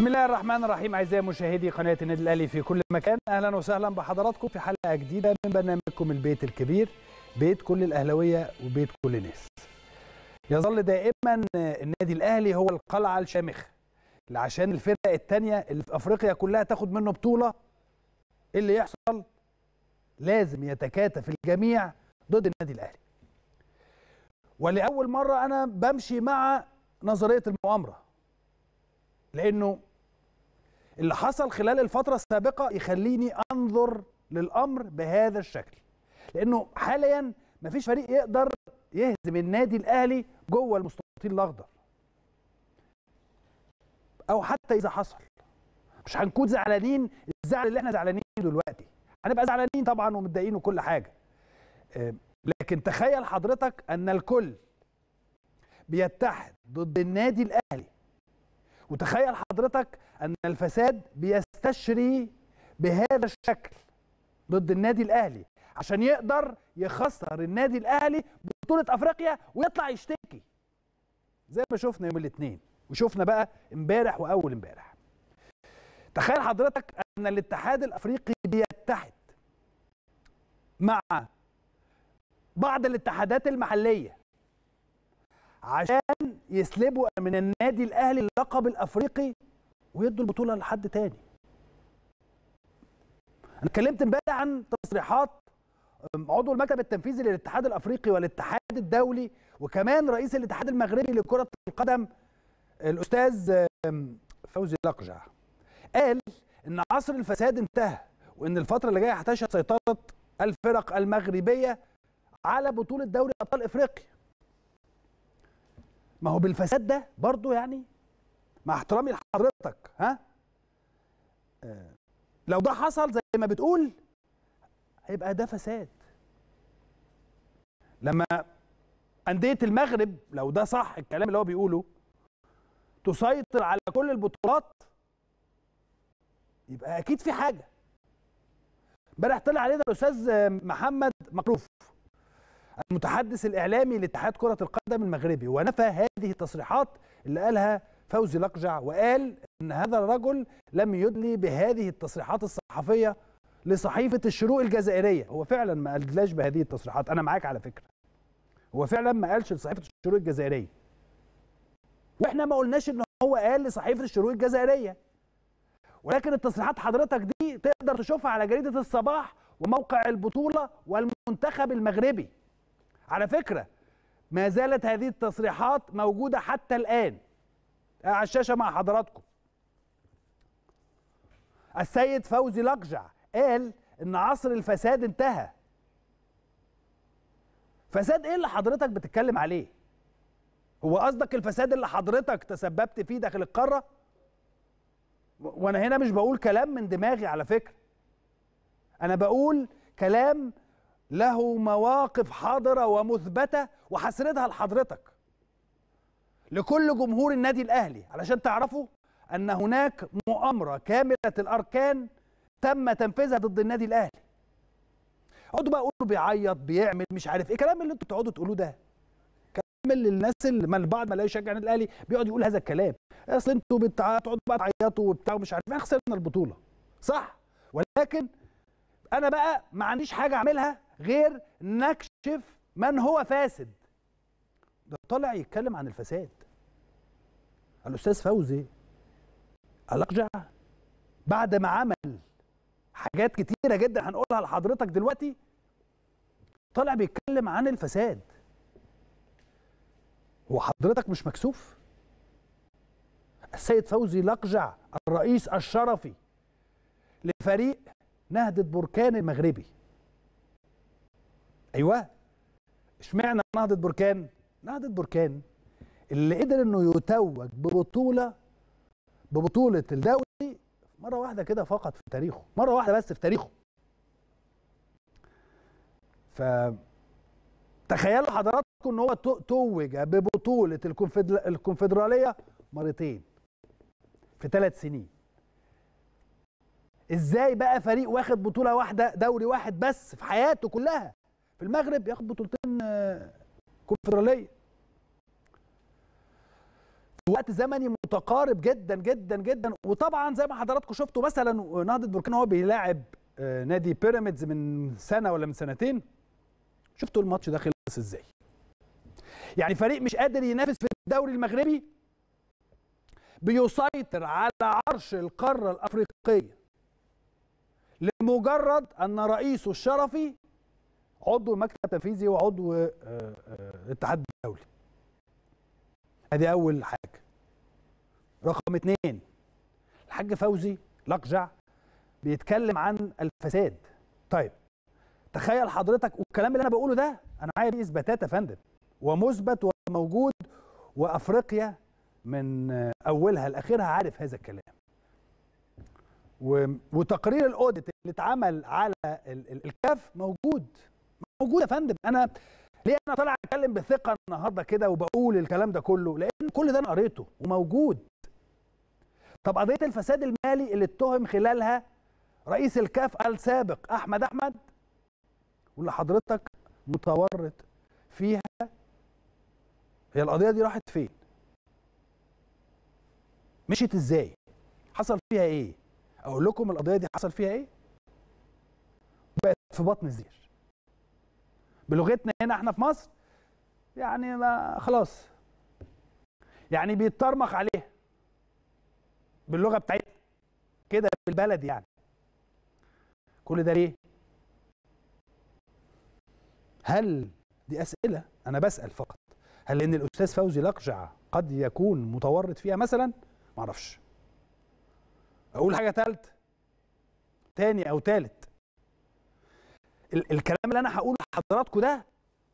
بسم الله الرحمن الرحيم اعزائي مشاهدي قناه النادي الاهلي في كل مكان اهلا وسهلا بحضراتكم في حلقه جديده من برنامجكم البيت الكبير بيت كل الاهلاويه وبيت كل الناس يظل دائما النادي الاهلي هو القلعه الشامخه اللي عشان الفرق الثانيه اللي في افريقيا كلها تاخد منه بطوله إيه اللي يحصل لازم يتكاتف الجميع ضد النادي الاهلي ولاول مره انا بمشي مع نظريه المؤامره لانه اللي حصل خلال الفتره السابقه يخليني انظر للامر بهذا الشكل لانه حاليا مفيش فريق يقدر يهزم النادي الاهلي جوه المستطيل الاخضر او حتى اذا حصل مش هنكون زعلانين الزعل اللي احنا زعلانين دلوقتي هنبقى زعلانين طبعا ومتضايقين وكل حاجه لكن تخيل حضرتك ان الكل بيتحد ضد النادي الاهلي وتخيل حضرتك ان الفساد بيستشري بهذا الشكل ضد النادي الاهلي عشان يقدر يخسر النادي الاهلي بطوله افريقيا ويطلع يشتكي زي ما شفنا يوم الاثنين وشفنا بقى امبارح واول امبارح تخيل حضرتك ان الاتحاد الافريقي بيتحد مع بعض الاتحادات المحليه عشان يسلبوا من النادي الاهلي اللقب الافريقي ويدوا البطوله لحد تاني انا اتكلمت امبارح عن تصريحات عضو المكتب التنفيذي للاتحاد الافريقي والاتحاد الدولي وكمان رئيس الاتحاد المغربي لكره القدم الاستاذ فوزي لقجع قال ان عصر الفساد انتهى وان الفتره اللي جايه هتشهد سيطره الفرق المغربيه على بطوله دوري ابطال افريقيا ما هو بالفساد ده برضو يعني مع احترامي لحضرتك ها آه لو ده حصل زي ما بتقول هيبقى ده فساد لما أندية المغرب لو ده صح الكلام اللي هو بيقوله تسيطر على كل البطولات يبقى أكيد في حاجة امبارح طلع علينا الأستاذ محمد مكروف المتحدث الاعلامي لاتحاد كره القدم المغربي ونفى هذه التصريحات اللي قالها فوزي لقجع وقال ان هذا الرجل لم يدلي بهذه التصريحات الصحفيه لصحيفه الشروق الجزائريه هو فعلا ما قالش بهذه التصريحات انا معاك على فكره هو فعلا ما قالش لصحيفه الشروق الجزائريه واحنا ما قلناش ان هو قال لصحيفه الشروق الجزائريه ولكن التصريحات حضرتك دي تقدر تشوفها على جريده الصباح وموقع البطوله والمنتخب المغربي على فكرة ما زالت هذه التصريحات موجودة حتى الآن على الشاشة مع حضراتكم السيد فوزي لقجع قال إن عصر الفساد انتهى فساد إيه اللي حضرتك بتتكلم عليه؟ هو قصدك الفساد اللي حضرتك تسببت فيه داخل القارة؟ وأنا هنا مش بقول كلام من دماغي على فكرة أنا بقول كلام له مواقف حاضرة ومثبتة وحسردها لحضرتك لكل جمهور النادي الأهلي علشان تعرفوا أن هناك مؤامرة كاملة الأركان تم تنفيذها ضد النادي الأهلي اقعدوا بقى قولوا بيعيط بيعمل مش عارف ايه الكلام اللي انتوا بتقعدوا تقولوه ده كلام اللي الناس اللي ما البعض ما لا يشجع النادي الاهلي بيقعد يقول هذا الكلام اصل انتوا بتقعدوا بقى تعيطوا وبتاع ومش عارف ايه خسرنا البطوله صح ولكن انا بقى ما عنديش حاجه اعملها غير نكشف من هو فاسد ده طالع يتكلم عن الفساد الاستاذ فوزي الاقجع بعد ما عمل حاجات كتيره جدا هنقولها لحضرتك دلوقتي طالع بيتكلم عن الفساد هو حضرتك مش مكسوف السيد فوزي لقجع الرئيس الشرفي لفريق نهضة بركان المغربي ايوه اشمعنى نهضة بركان نهضة بركان اللي قدر انه يتوج ببطولة ببطولة الدوري مرة واحدة كده فقط في تاريخه مرة واحدة بس في تاريخه ف تخيلوا حضراتكم ان هو توج ببطولة الكونفدرالية مرتين في ثلاث سنين ازاي بقى فريق واخد بطوله واحده دوري واحد بس في حياته كلها في المغرب ياخد بطولتين كونفدراليه وقت زمني متقارب جدا جدا جدا وطبعا زي ما حضراتكم شفتوا مثلا نهضه بركان هو بيلاعب آه، نادي بيراميدز من سنه ولا من سنتين شفتوا الماتش ده خلص ازاي يعني فريق مش قادر ينافس في الدوري المغربي بيسيطر على عرش القاره الافريقيه لمجرد ان رئيسه الشرفي عضو المكتب التنفيذي وعضو آه، آه، الاتحاد الدولي ادي اول حاجه رقم اتنين الحاج فوزي لقجع بيتكلم عن الفساد طيب تخيل حضرتك والكلام اللي انا بقوله ده انا معايا فيه اثباتات يا فندم ومثبت وموجود وافريقيا من اولها لاخرها عارف هذا الكلام و- وتقرير الاوديت اللي اتعمل على ال- ال- الكاف موجود موجود يا فندم انا ليه انا طالع اتكلم بثقه النهارده كده وبقول الكلام ده كله لان كل ده انا قريته وموجود طب قضيه الفساد المالي اللي اتهم خلالها رئيس الكاف السابق احمد احمد واللي حضرتك متورط فيها هي القضيه دي راحت فين مشيت ازاي حصل فيها ايه اقول لكم القضيه دي حصل فيها ايه بقت في بطن الزير بلغتنا هنا احنا في مصر يعني ما خلاص يعني بيتطرمخ عليها باللغه بتاعتنا كده بالبلد يعني كل ده ليه هل دي اسئله انا بسال فقط هل ان الاستاذ فوزي لقجع قد يكون متورط فيها مثلا ما اعرفش اقول حاجه ثالثه تاني او ثالث ال- الكلام اللي انا هقوله لحضراتكم ده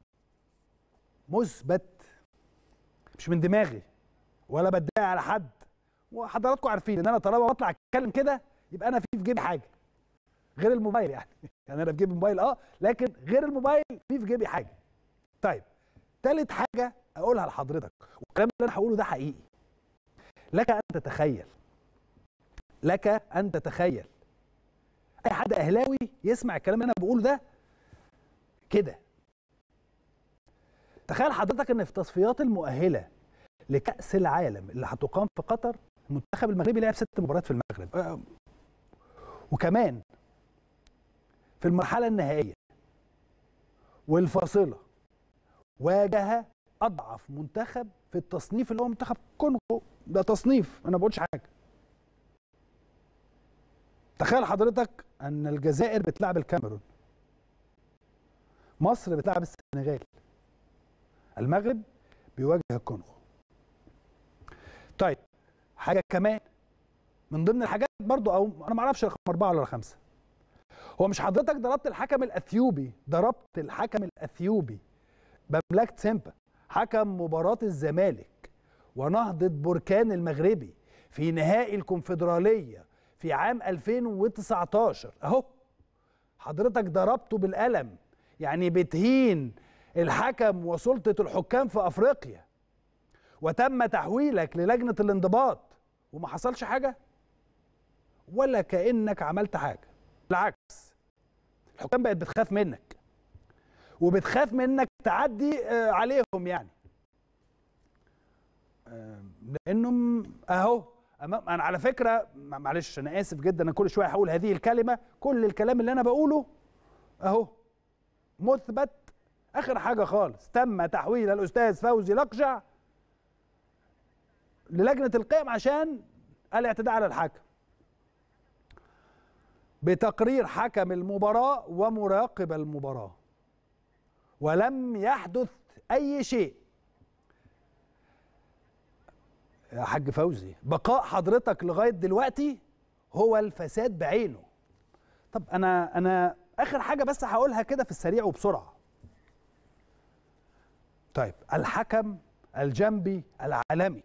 مثبت مش من دماغي ولا بدعي على حد وحضراتكم عارفين ان انا طالما بطلع اتكلم كده يبقى انا في في جيبي حاجه غير الموبايل يعني يعني انا في جيبي موبايل اه لكن غير الموبايل في في جيبي حاجه طيب تالت حاجه اقولها لحضرتك والكلام اللي انا هقوله ده حقيقي لك ان تتخيل لك ان تتخيل اي حد اهلاوي يسمع الكلام اللي انا بقوله ده كده تخيل حضرتك ان في تصفيات المؤهله لكاس العالم اللي هتقام في قطر المنتخب المغربي لعب ست مباريات في المغرب آه، وكمان في المرحله النهائيه والفاصله واجه اضعف منتخب في التصنيف اللي هو منتخب كونغو ده تصنيف انا ما بقولش حاجه تخيل حضرتك ان الجزائر بتلعب الكاميرون مصر بتلعب السنغال المغرب بيواجه الكونغو طيب حاجه كمان من ضمن الحاجات برضو او انا ما اعرفش رقم اربعه ولا خمسه هو مش حضرتك ضربت الحكم الاثيوبي ضربت الحكم الاثيوبي بمملكه سيمبا حكم مباراه الزمالك ونهضه بركان المغربي في نهائي الكونفدراليه في عام 2019 اهو حضرتك ضربته بالقلم يعني بتهين الحكم وسلطه الحكام في افريقيا وتم تحويلك للجنه الانضباط وما حصلش حاجه ولا كانك عملت حاجه بالعكس الحكام بقت بتخاف منك وبتخاف منك تعدي آه، عليهم يعني آه، لانهم اهو أمام انا على فكره مع- معلش انا اسف جدا انا كل شويه هقول هذه الكلمه كل الكلام اللي انا بقوله اهو مثبت اخر حاجه خالص تم تحويل الاستاذ فوزي لقجع للجنه القيم عشان الاعتداء على الحكم بتقرير حكم المباراه ومراقب المباراه ولم يحدث اي شيء يا حاج فوزي بقاء حضرتك لغايه دلوقتي هو الفساد بعينه طب انا انا اخر حاجه بس هقولها كده في السريع وبسرعه طيب الحكم الجنبي العالمي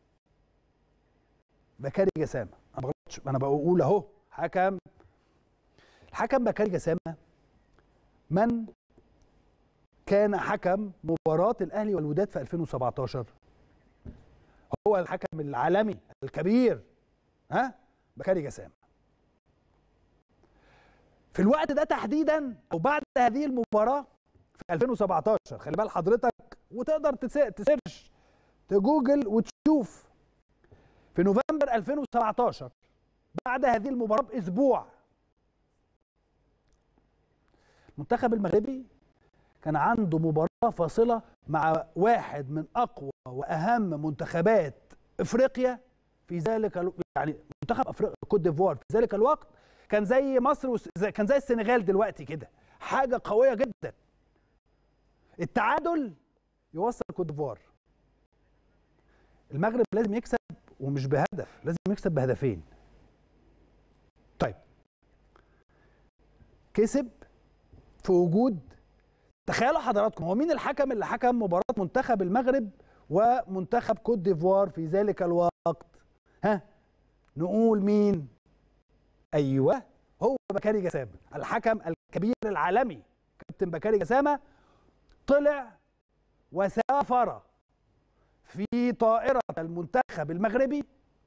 بكاري جسامه انا ما بغلطش انا بقول اهو حكم الحكم بكاري جسامه من كان حكم مباراه الاهلي والوداد في 2017 هو الحكم العالمي الكبير ها بكاري جسام في الوقت ده تحديدا او بعد هذه المباراه في 2017 خلي بال حضرتك وتقدر تس- تسيرش تجوجل وتشوف في نوفمبر 2017 بعد هذه المباراه باسبوع المنتخب المغربي كان عنده مباراه فاصله مع واحد من اقوى واهم منتخبات افريقيا في ذلك الو... يعني منتخب افريقيا كوت ديفوار في ذلك الوقت كان زي مصر وس... زي- كان زي السنغال دلوقتي كده حاجه قويه جدا التعادل يوصل كوت ديفوار المغرب لازم يكسب ومش بهدف لازم يكسب بهدفين طيب كسب في وجود تخيلوا حضراتكم هو مين الحكم اللي حكم مباراة منتخب المغرب ومنتخب كوت ديفوار في ذلك الوقت ها نقول مين ايوه هو بكاري جسامة الحكم الكبير العالمي كابتن بكاري جسامة طلع وسافر في طائرة المنتخب المغربي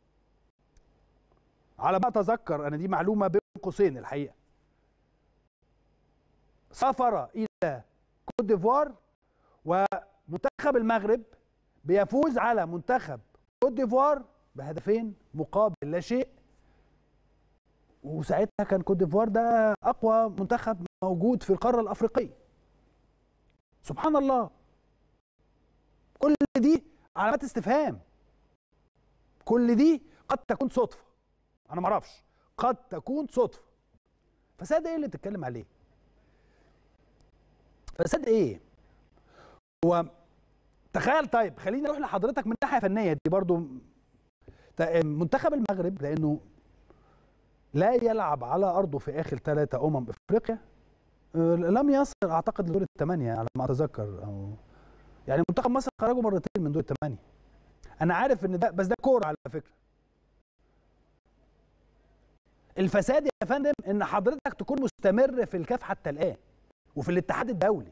على ما اتذكر انا دي معلومة بين قوسين الحقيقة سافر الى كوت ديفوار ومنتخب المغرب بيفوز على منتخب كوت ديفوار بهدفين مقابل لا شيء وساعتها كان كوت ديفوار ده اقوى منتخب موجود في القاره الافريقيه سبحان الله كل دي علامات استفهام كل دي قد تكون صدفه انا ما اعرفش قد تكون صدفه فساد ايه اللي بتتكلم عليه فساد ايه هو تخيل طيب خلينا نروح لحضرتك من ناحيه فنيه دي برضو تا- منتخب المغرب لانه لا يلعب على ارضه في اخر ثلاثه امم افريقيا آه، لم يصل اعتقد لدور الثمانيه على ما اتذكر او يعني منتخب مصر خرجوا مرتين من دور الثمانيه انا عارف ان ده بس ده كوره على فكره الفساد يا فندم ان حضرتك تكون مستمر في الكاف حتى الان وفي الاتحاد الدولي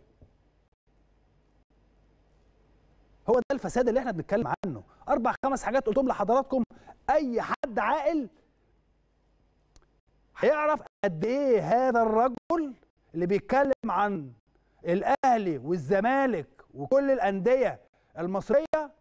هو ده الفساد اللي احنا بنتكلم عنه اربع خمس حاجات قلتهم لحضراتكم اي حد عاقل هيعرف قد ايه هذا الرجل اللي بيتكلم عن الاهلي والزمالك وكل الانديه المصريه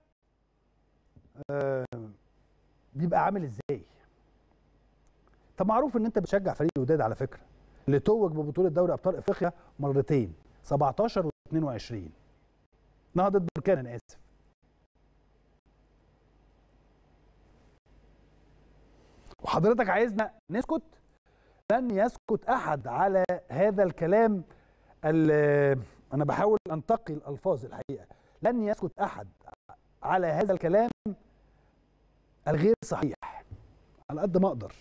آه، بيبقى عامل ازاي طب معروف ان انت بتشجع فريق الوداد على فكره اللي توج ببطوله دوري ابطال افريقيا مرتين 17 و22 نهضه بركان انا اسف وحضرتك عايزنا نسكت لن يسكت احد على هذا الكلام ال- انا بحاول انتقي الالفاظ الحقيقه لن يسكت احد على هذا الكلام الغير صحيح على قد ما اقدر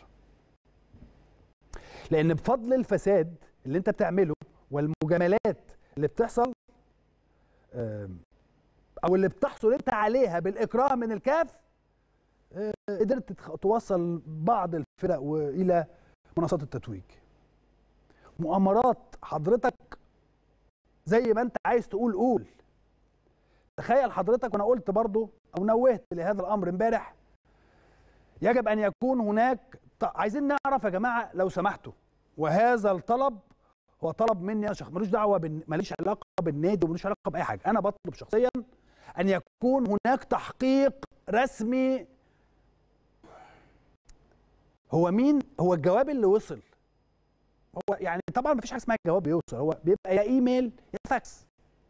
لان بفضل الفساد اللي انت بتعمله والمجاملات اللي بتحصل آم، او اللي بتحصل انت عليها بالاكراه من الكاف آه، قدرت تخ- توصل بعض الفرق والى منصات التتويج مؤامرات حضرتك زي ما انت عايز تقول قول تخيل حضرتك وانا قلت برضو او نوهت لهذا الامر امبارح يجب ان يكون هناك ط- عايزين نعرف يا جماعه لو سمحتوا وهذا الطلب هو طلب مني انا شخص ملوش دعوه بن... ماليش علاقه بالنادي وملوش علاقه باي حاجه انا بطلب شخصيا ان يكون هناك تحقيق رسمي هو مين هو الجواب اللي وصل هو يعني طبعا مفيش حاجه اسمها الجواب بيوصل هو بيبقى يا ايميل يا فاكس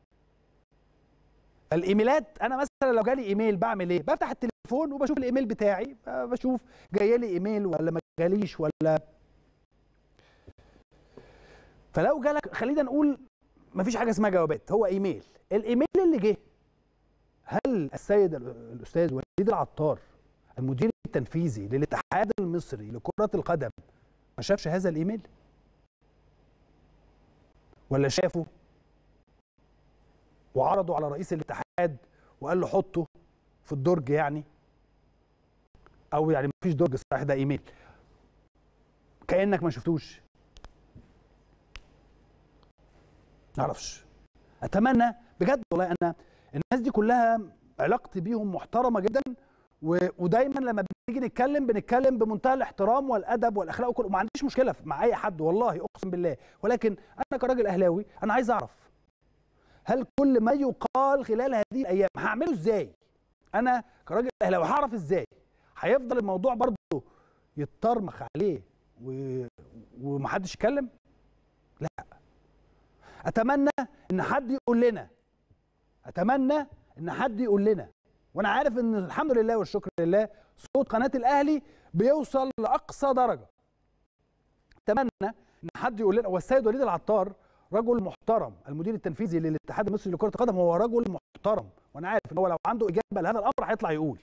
الايميلات انا مثلا لو جالي ايميل بعمل ايه بفتح التليفون وبشوف الايميل بتاعي بشوف جاي لي ايميل ولا ما جاليش ولا فلو جالك خلينا نقول مفيش حاجه اسمها جوابات هو ايميل الايميل اللي جه هل السيد ال- الاستاذ وليد العطار المدير التنفيذي للاتحاد المصري لكره القدم ما شافش هذا الايميل ولا شافه وعرضه على رئيس الاتحاد وقال له حطه في الدرج يعني او يعني مفيش درج صحيح ده ايميل كانك ما شفتوش معرفش اتمنى بجد والله انا الناس دي كلها علاقتي بيهم محترمه جدا و... ودايما لما بنيجي نتكلم بنتكلم بمنتهى الاحترام والادب والاخلاق وكل وما عنديش مشكله مع اي حد والله اقسم بالله ولكن انا كراجل اهلاوي انا عايز اعرف هل كل ما يقال خلال هذه الايام هعمله ازاي انا كراجل اهلاوي هعرف ازاي هيفضل الموضوع برضه يتطرمخ عليه و... ومحدش يتكلم لا اتمنى ان حد يقول لنا اتمنى ان حد يقول لنا وانا عارف ان الحمد لله والشكر لله صوت قناه الاهلي بيوصل لاقصى درجه اتمنى ان حد يقول لنا والسيد وليد العطار رجل محترم المدير التنفيذي للاتحاد المصري لكره القدم هو رجل محترم وانا عارف ان هو لو عنده اجابه لهذا الامر هيطلع يقول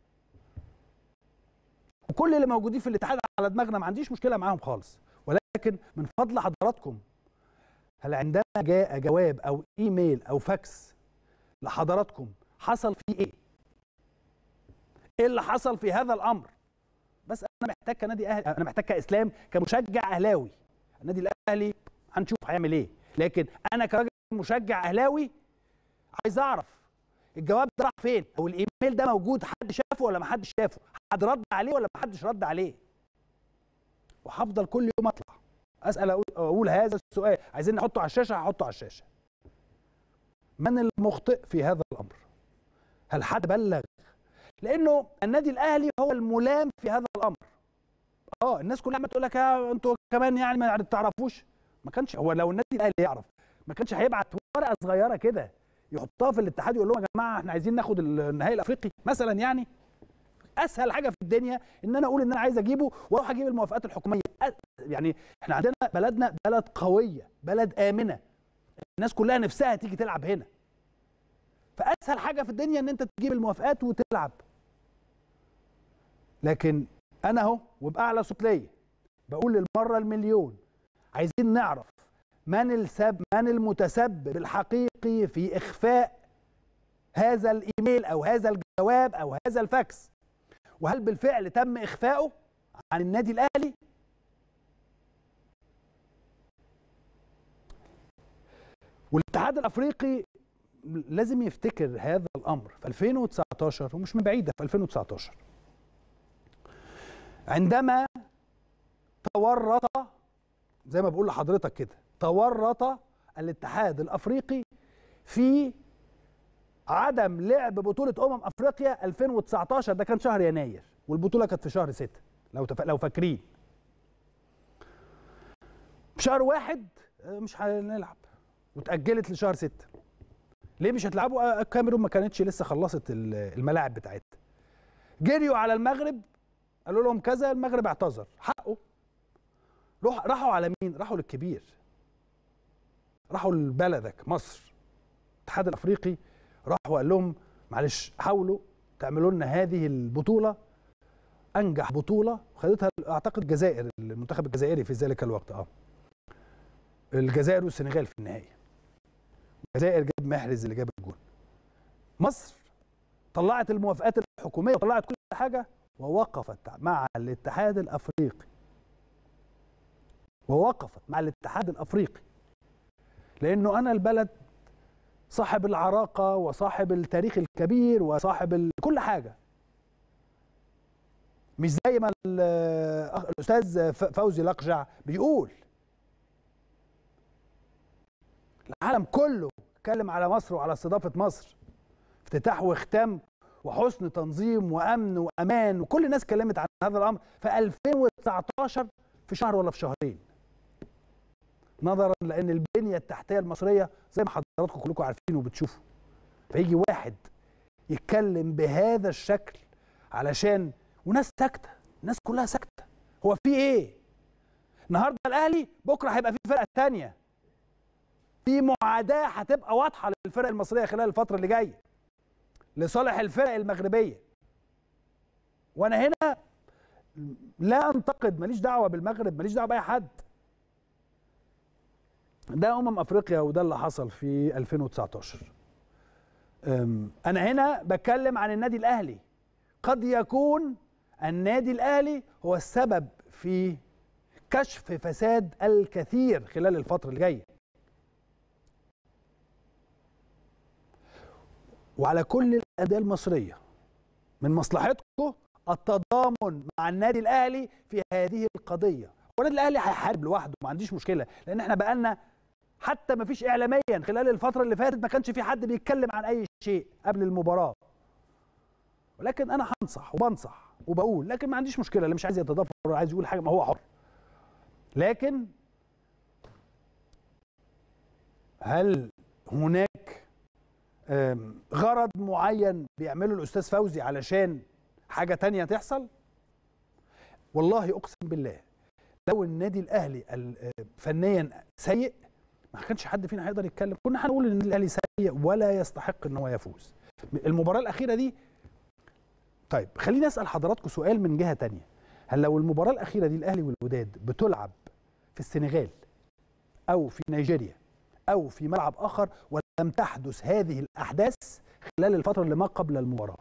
وكل اللي موجودين في الاتحاد على دماغنا ما عنديش مشكله معاهم خالص ولكن من فضل حضراتكم هل عندما جاء جواب او ايميل او فاكس لحضراتكم حصل فيه ايه؟ ايه اللي حصل في هذا الامر؟ بس انا محتاج كنادي اهلي انا محتاج كاسلام كمشجع اهلاوي النادي الاهلي هنشوف هيعمل ايه لكن انا كراجل مشجع اهلاوي عايز اعرف الجواب ده راح فين او الايميل ده موجود حد شافه ولا ما حدش شافه حد رد عليه ولا ما حدش رد عليه وهفضل كل يوم اطلع اسال اقول, أقول هذا السؤال عايزين نحطه على الشاشه هحطه على الشاشه من المخطئ في هذا الامر هل حد بلغ لانه النادي الاهلي هو الملام في هذا الامر اه الناس كلها عماله تقول لك انتوا كمان يعني ما تعرفوش ما كانش هو لو النادي الاهلي يعرف ما كانش هيبعت ورقه صغيره كده يحطها في الاتحاد يقول لهم يا جماعه احنا عايزين ناخد النهائي الافريقي مثلا يعني اسهل حاجه في الدنيا ان انا اقول ان انا عايز اجيبه واروح اجيب الموافقات الحكوميه يعني احنا عندنا بلدنا بلد قويه بلد امنه الناس كلها نفسها تيجي تلعب هنا فاسهل حاجه في الدنيا ان انت تجيب الموافقات وتلعب لكن انا اهو وباعلى صوت ليا بقول للمره المليون عايزين نعرف من السب من المتسبب الحقيقي في اخفاء هذا الايميل او هذا الجواب او هذا الفاكس وهل بالفعل تم اخفائه عن النادي الاهلي والاتحاد الافريقي لازم يفتكر هذا الامر في 2019 ومش من بعيد في 2019 عندما تورط زي ما بقول لحضرتك كده تورط الاتحاد الافريقي في عدم لعب بطوله امم افريقيا 2019 ده كان شهر يناير والبطوله كانت في شهر 6 لو تف... لو فاكرين في شهر واحد مش هنلعب وتاجلت لشهر 6 ليه مش هتلعبوا الكاميرون ما كانتش لسه خلصت الملاعب بتاعتها جريوا على المغرب قالوا لهم كذا المغرب اعتذر حقه روح راحوا على مين راحوا للكبير راحوا لبلدك مصر الاتحاد الافريقي راح وقال لهم معلش حاولوا تعملوا لنا هذه البطوله انجح بطوله خدتها اعتقد الجزائر المنتخب الجزائري في ذلك الوقت اه الجزائر والسنغال في النهائي الجزائر جاب محرز اللي جاب الجول مصر طلعت الموافقات الحكوميه وطلعت كل حاجه ووقفت مع الاتحاد الافريقي ووقفت مع الاتحاد الافريقي لانه انا البلد صاحب العراقه وصاحب التاريخ الكبير وصاحب ال... كل حاجه مش زي ما الاستاذ فوزي لقجع بيقول العالم كله اتكلم على مصر وعلى استضافه مصر افتتاح واختام وحسن تنظيم وامن وامان وكل الناس اتكلمت عن هذا الامر في 2019 في شهر ولا في شهرين نظرا لان البنيه التحتيه المصريه زي ما حضراتكم كلكم عارفين وبتشوفوا فيجي واحد يتكلم بهذا الشكل علشان وناس ساكته الناس كلها ساكته هو في ايه النهارده الاهلي بكره هيبقى في فرقه ثانيه في معاداه هتبقى واضحه للفرق المصريه خلال الفتره اللي جايه لصالح الفرق المغربيه وانا هنا لا انتقد ماليش دعوه بالمغرب ماليش دعوه باي حد ده امم افريقيا وده اللي حصل في 2019 انا هنا بتكلم عن النادي الاهلي قد يكون النادي الاهلي هو السبب في كشف فساد الكثير خلال الفتره اللي جايه وعلى كل الانديه المصريه من مصلحتكم التضامن مع النادي الاهلي في هذه القضيه والنادي الاهلي هيحارب لوحده ما عنديش مشكله لان احنا بقالنا حتى ما فيش اعلاميا خلال الفتره اللي فاتت ما كانش في حد بيتكلم عن اي شيء قبل المباراه ولكن انا هنصح وبنصح وبقول لكن ما عنديش مشكله اللي مش عايز يتضافر ولا عايز يقول حاجه ما هو حر لكن هل هناك آم، غرض معين بيعمله الاستاذ فوزي علشان حاجه تانية تحصل والله اقسم بالله لو النادي الاهلي ال- آه، فنيا سيء ما كانش حد فينا هيقدر يتكلم كنا هنقول ان النادي الاهلي سيء ولا يستحق ان هو يفوز المباراه الاخيره دي طيب خليني اسال حضراتكم سؤال من جهه تانية هل لو المباراه الاخيره دي الاهلي والوداد بتلعب في السنغال او في نيجيريا او في ملعب اخر ولم تحدث هذه الاحداث خلال الفتره اللي ما قبل المباراه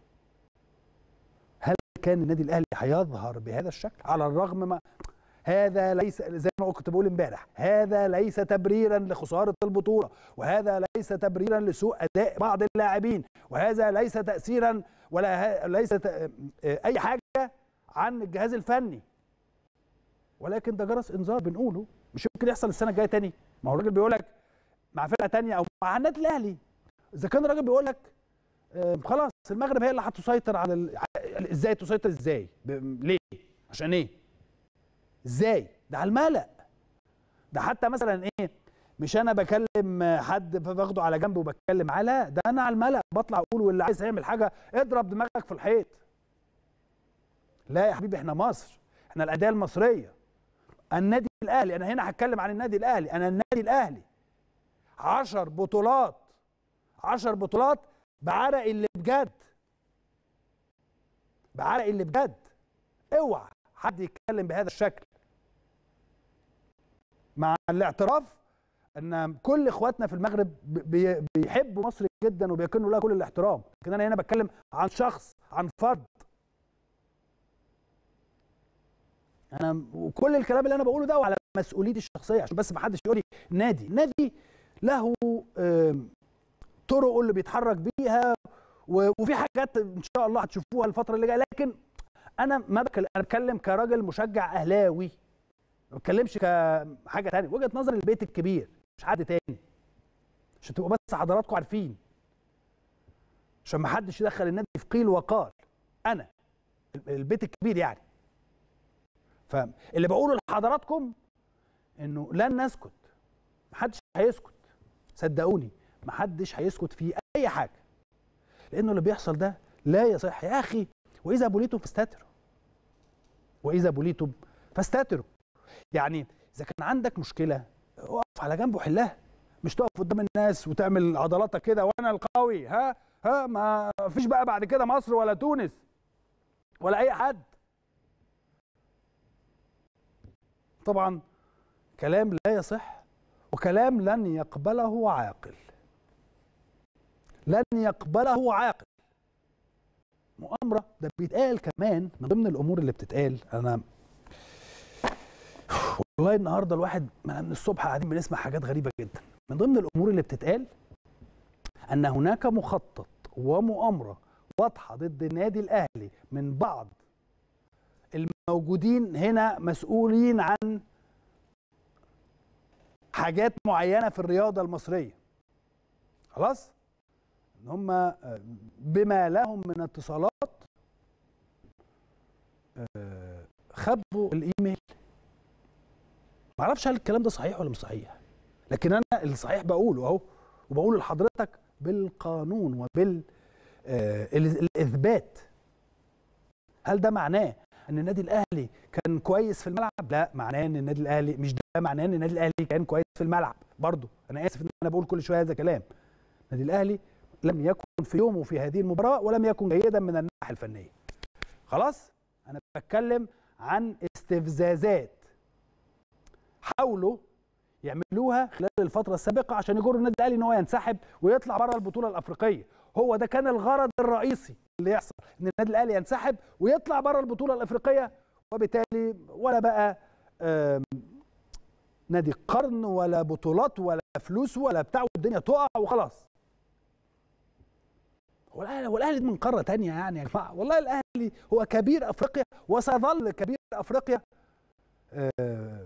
هل كان النادي الاهلي هيظهر بهذا الشكل على الرغم ما هذا ليس زي ما كنت بقول امبارح هذا ليس تبريرا لخساره البطوله وهذا ليس تبريرا لسوء اداء بعض اللاعبين وهذا ليس تاثيرا ولا ه- ليس ت- اي حاجه عن الجهاز الفني ولكن ده جرس انذار بنقوله مش يمكن يحصل السنه الجايه تاني ما هو الراجل بيقول لك مع فرقه تانية او مع النادي الاهلي اذا كان الراجل بيقول لك آه، خلاص المغرب هي اللي هتسيطر على ال... ع- ازاي تسيطر ازاي ب... ليه عشان ايه ازاي ده على الملأ ده حتى مثلا ايه مش انا بكلم حد فباخده على جنب وبتكلم معاه لا ده انا على الملأ بطلع اقول واللي عايز يعمل حاجه اضرب دماغك في الحيط لا يا حبيبي احنا مصر احنا الانديه المصريه النادي الاهلي انا هنا هتكلم عن النادي الاهلي انا النادي الاهلي عشر بطولات عشر بطولات بعرق اللي بجد بعرق اللي بجد اوعى حد يتكلم بهذا الشكل مع الاعتراف ان كل اخواتنا في المغرب بي- بيحبوا مصر جدا وبيكنوا لها كل الاحترام لكن انا هنا بتكلم عن شخص عن فرد انا وكل الكلام اللي انا بقوله ده على مسؤوليتي الشخصيه عشان بس ما حدش يقول لي نادي نادي له آم، طرقه اللي بيتحرك بيها و- وفي حاجات ان شاء الله هتشوفوها الفتره اللي جايه لكن انا ما بتكلم انا بتكلم كراجل مشجع اهلاوي ما بتكلمش كحاجه تانية وجهه نظر البيت الكبير مش حد تاني عشان تبقوا بس حضراتكم عارفين عشان ما حدش يدخل النادي في قيل وقال انا البيت الكبير يعني فاللي بقوله لحضراتكم انه لن نسكت محدش هيسكت صدقوني محدش هيسكت في اي حاجه لانه اللي بيحصل ده لا يصح يا اخي واذا بليتم فاستتروا واذا بليتم فاستتروا يعني اذا كان عندك مشكله اقف على جنب وحلها مش تقف قدام الناس وتعمل عضلاتك كده وانا القوي ها ها ما فيش بقى بعد كده مصر ولا تونس ولا اي حد طبعا كلام لا يصح وكلام لن يقبله عاقل لن يقبله عاقل مؤامرة ده بيتقال كمان من ضمن الأمور اللي بتتقال أنا والله النهارده الواحد من من الصبح قاعدين بنسمع حاجات غريبة جدا من ضمن الأمور اللي بتتقال أن هناك مخطط ومؤامرة واضحة ضد النادي الأهلي من بعض الموجودين هنا مسؤولين عن حاجات معينه في الرياضه المصريه خلاص ان هم بما لهم من اتصالات آه، خبوا الايميل معرفش هل الكلام ده صحيح ولا مش صحيح لكن انا الصحيح بقوله اهو وبقوله لحضرتك بالقانون وبال آه، ال- الاثبات هل ده معناه ان النادي الاهلي كان كويس في الملعب لا معناه ان النادي الاهلي مش ده معناه ان النادي الاهلي كان كويس في الملعب برضه انا اسف ان انا بقول كل شويه هذا كلام النادي الاهلي لم يكن في يومه في هذه المباراه ولم يكن جيدا من الناحيه الفنيه خلاص انا بتكلم عن استفزازات حاولوا يعملوها خلال الفتره السابقه عشان يجروا النادي الاهلي ان هو ينسحب ويطلع بره البطوله الافريقيه هو ده كان الغرض الرئيسي اللي يحصل ان النادي الاهلي ينسحب ويطلع بره البطوله الافريقيه وبالتالي ولا بقى آم، نادي قرن ولا بطولات ولا فلوس ولا بتاع والدنيا تقع وخلاص هو الاهلي هو الاهلي من قاره تانية يعني يا جماعه والله الاهلي هو كبير افريقيا وسيظل كبير افريقيا آه،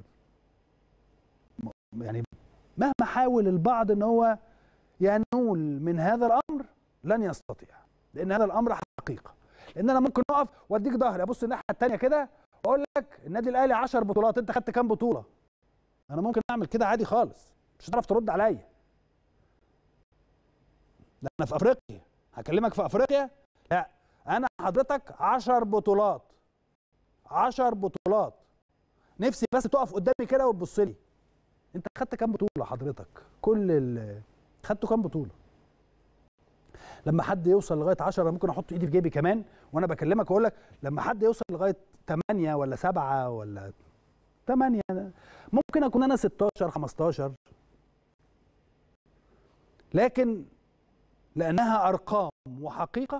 م- يعني مهما حاول البعض ان هو ينول من هذا الامر لن يستطيع لان هذا الامر حقيقه ان انا ممكن اقف واديك ظهري ابص الناحيه الثانيه كده واقول لك النادي الاهلي 10 بطولات انت خدت كام بطوله انا ممكن اعمل كده عادي خالص مش هتعرف ترد عليا ده انا في افريقيا هكلمك في افريقيا لا انا حضرتك 10 بطولات 10 بطولات نفسي بس تقف قدامي كده وتبص لي انت خدت كام بطوله حضرتك كل ال خدته كام بطوله لما حد يوصل لغايه 10 انا ممكن احط ايدي في جيبي كمان وانا بكلمك واقول لك لما حد يوصل لغايه 8 ولا 7 ولا 8 ممكن اكون انا 16 15 لكن لانها ارقام وحقيقه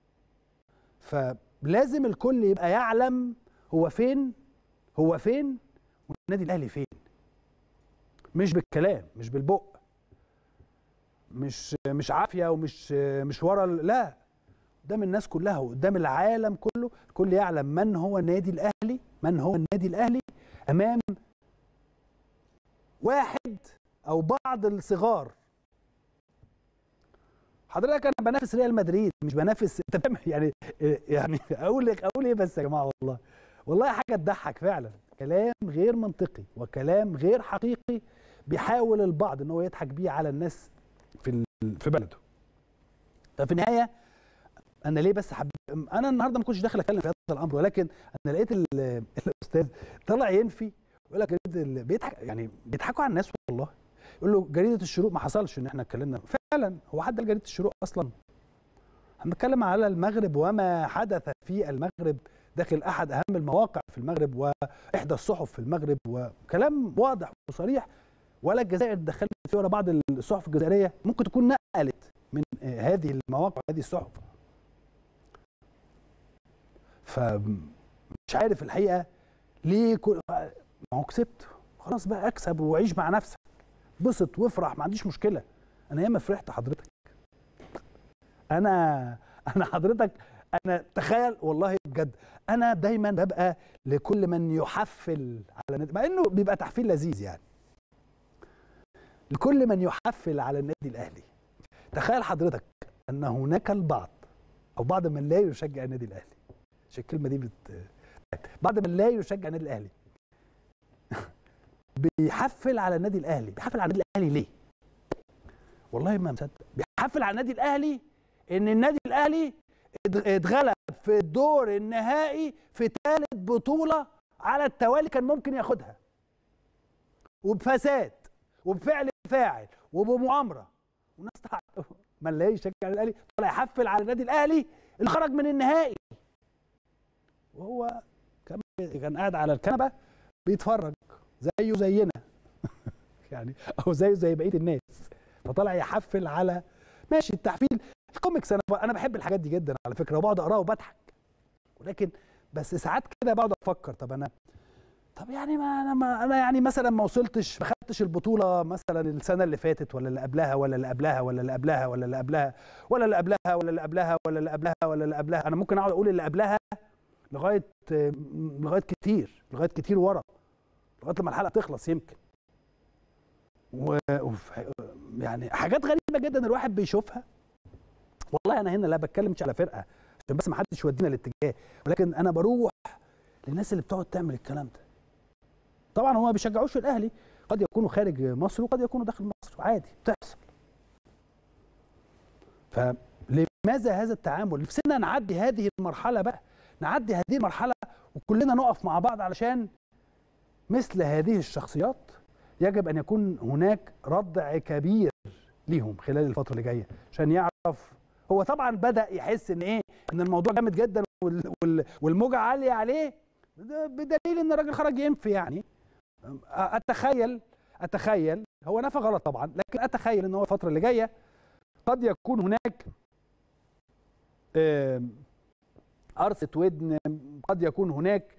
فلازم الكل يبقى يعلم هو فين هو فين والنادي الاهلي فين مش بالكلام مش بالبق مش مش عافيه ومش مش ورا لا قدام الناس كلها وقدام العالم كله الكل يعلم من هو النادي الاهلي من هو النادي الاهلي امام واحد او بعض الصغار حضرتك انا بنافس ريال مدريد مش بنافس انت فاهم يعني يعني اقول لك اقول ايه بس يا جماعه والله والله حاجه تضحك فعلا كلام غير منطقي وكلام غير حقيقي بيحاول البعض ان هو يضحك بيه على الناس في في بلده ففي النهايه انا ليه بس حب... انا النهارده ما كنتش داخل اتكلم في هذا الامر ولكن انا لقيت الاستاذ طلع ينفي يقول لك بيضحك يعني بيضحكوا على الناس والله يقول له جريده الشروق ما حصلش ان احنا اتكلمنا فعلا هو حد قال جريده الشروق اصلا احنا بنتكلم على المغرب وما حدث في المغرب داخل احد اهم المواقع في المغرب واحدى الصحف في المغرب وكلام واضح وصريح ولا الجزائر دخلت فيه ولا بعض الصحف الجزائريه ممكن تكون نقلت من هذه المواقع هذه الصحف فمش عارف الحقيقه ليه كل ما هو كسبت خلاص بقى اكسب وعيش مع نفسك بسط وافرح ما عنديش مشكله انا ياما فرحت حضرتك انا انا حضرتك انا تخيل والله بجد انا دايما ببقى لكل من يحفل على النادي مع انه بيبقى تحفيل لذيذ يعني لكل من يحفل على النادي الاهلي تخيل حضرتك ان هناك البعض او بعض من لا يشجع النادي الاهلي عشان الكلمه دي بت بعض من لا يشجع النادي الاهلي بيحفل على النادي الاهلي بيحفل على النادي الاهلي ليه والله ما مصدق بيحفل على النادي الاهلي ان النادي الاهلي اتغلب في الدور النهائي في ثالث بطوله على التوالي كان ممكن ياخدها وبفساد وبفعل فاعل وبمؤامره وناس ما لا يشجع الاهلي طلع يحفل على النادي الاهلي اللي خرج من النهائي وهو كان كان قاعد على الكنبه بيتفرج زيه زينا يعني او زيه زي بقيه الناس فطلع يحفل على ماشي التحفيل الكوميكس انا انا بحب الحاجات دي جدا على فكره وبقعد اقراها وبضحك ولكن بس ساعات كده بقعد افكر طب انا طب يعني ما انا ما انا يعني مثلا ما وصلتش ما خدتش البطوله مثلا السنه اللي فاتت ولا اللي قبلها ولا اللي قبلها ولا اللي قبلها ولا اللي قبلها ولا اللي قبلها ولا اللي قبلها ولا اللي قبلها ولا اللي قبلها انا ممكن اقعد اقول اللي قبلها لغايه لغايه كتير لغايه كتير ورا لغايه لما الحلقه تخلص يمكن و يعني حاجات غريبه جدا الواحد بيشوفها والله انا هنا لا بتكلمش على فرقه عشان بس ما حدش يودينا الاتجاه ولكن انا بروح للناس اللي بتقعد تعمل الكلام ده طبعا هم ما بيشجعوش الاهلي قد يكونوا خارج مصر وقد يكونوا داخل مصر عادي بتحصل فلماذا هذا التعامل نفسنا نعدي هذه المرحله بقى نعدي هذه المرحله وكلنا نقف مع بعض علشان مثل هذه الشخصيات يجب ان يكون هناك ردع كبير ليهم خلال الفتره اللي جايه عشان يعرف هو طبعا بدا يحس ان ايه ان الموضوع جامد جدا والموجه عاليه عليه بدليل ان الراجل خرج ينفي يعني اتخيل اتخيل هو نفى غلط طبعا لكن اتخيل ان هو الفتره اللي جايه قد يكون هناك قرصه ودن قد يكون هناك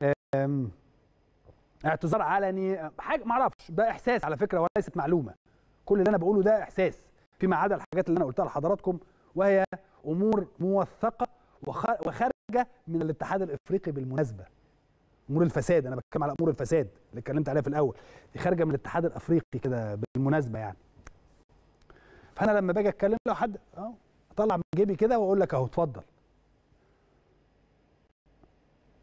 اعتذار علني حاجه ما اعرفش ده احساس على فكره وليست معلومه كل اللي انا بقوله ده احساس فيما عدا الحاجات اللي انا قلتها لحضراتكم وهي امور موثقه وخارجه من الاتحاد الافريقي بالمناسبه امور الفساد انا بتكلم على امور الفساد اللي اتكلمت عليها في الاول دي خارجه من الاتحاد الافريقي كده بالمناسبه يعني فانا لما باجي اتكلم لو حد اه اطلع من جيبي كده واقول لك اهو اتفضل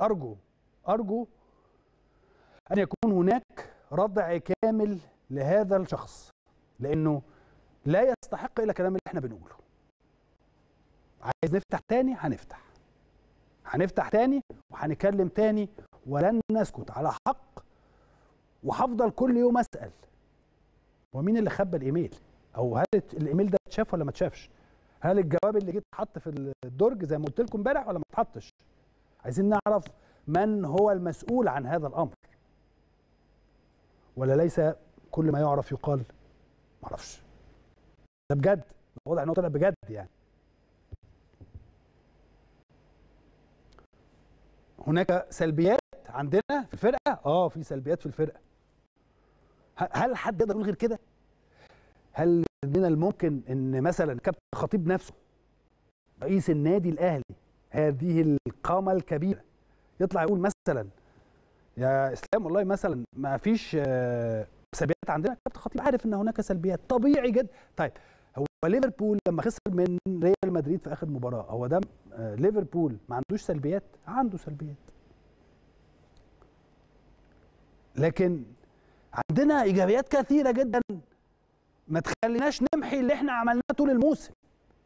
ارجو ارجو ان يكون هناك ردع كامل لهذا الشخص لانه لا يستحق الا الكلام اللي احنا بنقوله عايز نفتح تاني هنفتح هنفتح تاني وهنتكلم تاني ولن نسكت على حق وهفضل كل يوم اسال ومين اللي خبى الايميل او هل الايميل ده اتشاف ولا ما اتشافش هل الجواب اللي جه اتحط في الدرج زي ما قلت لكم امبارح ولا ما اتحطش عايزين نعرف من هو المسؤول عن هذا الامر ولا ليس كل ما يعرف يقال ما اعرفش ده بجد واضح انه طلع بجد يعني هناك سلبيات عندنا في الفرقه اه في سلبيات في الفرقه هل حد يقدر يقول غير كده هل من الممكن ان مثلا كابتن خطيب نفسه رئيس النادي الاهلي هذه القامه الكبيره يطلع يقول مثلا يا اسلام والله مثلا ما فيش سلبيات عندنا كابتن خطيب عارف ان هناك سلبيات طبيعي جدا طيب هو ليفربول لما خسر من ريال مدريد في اخر مباراه هو ده ليفربول ما عندوش سلبيات عنده سلبيات لكن عندنا ايجابيات كثيره جدا ما تخليناش نمحي اللي احنا عملناه طول الموسم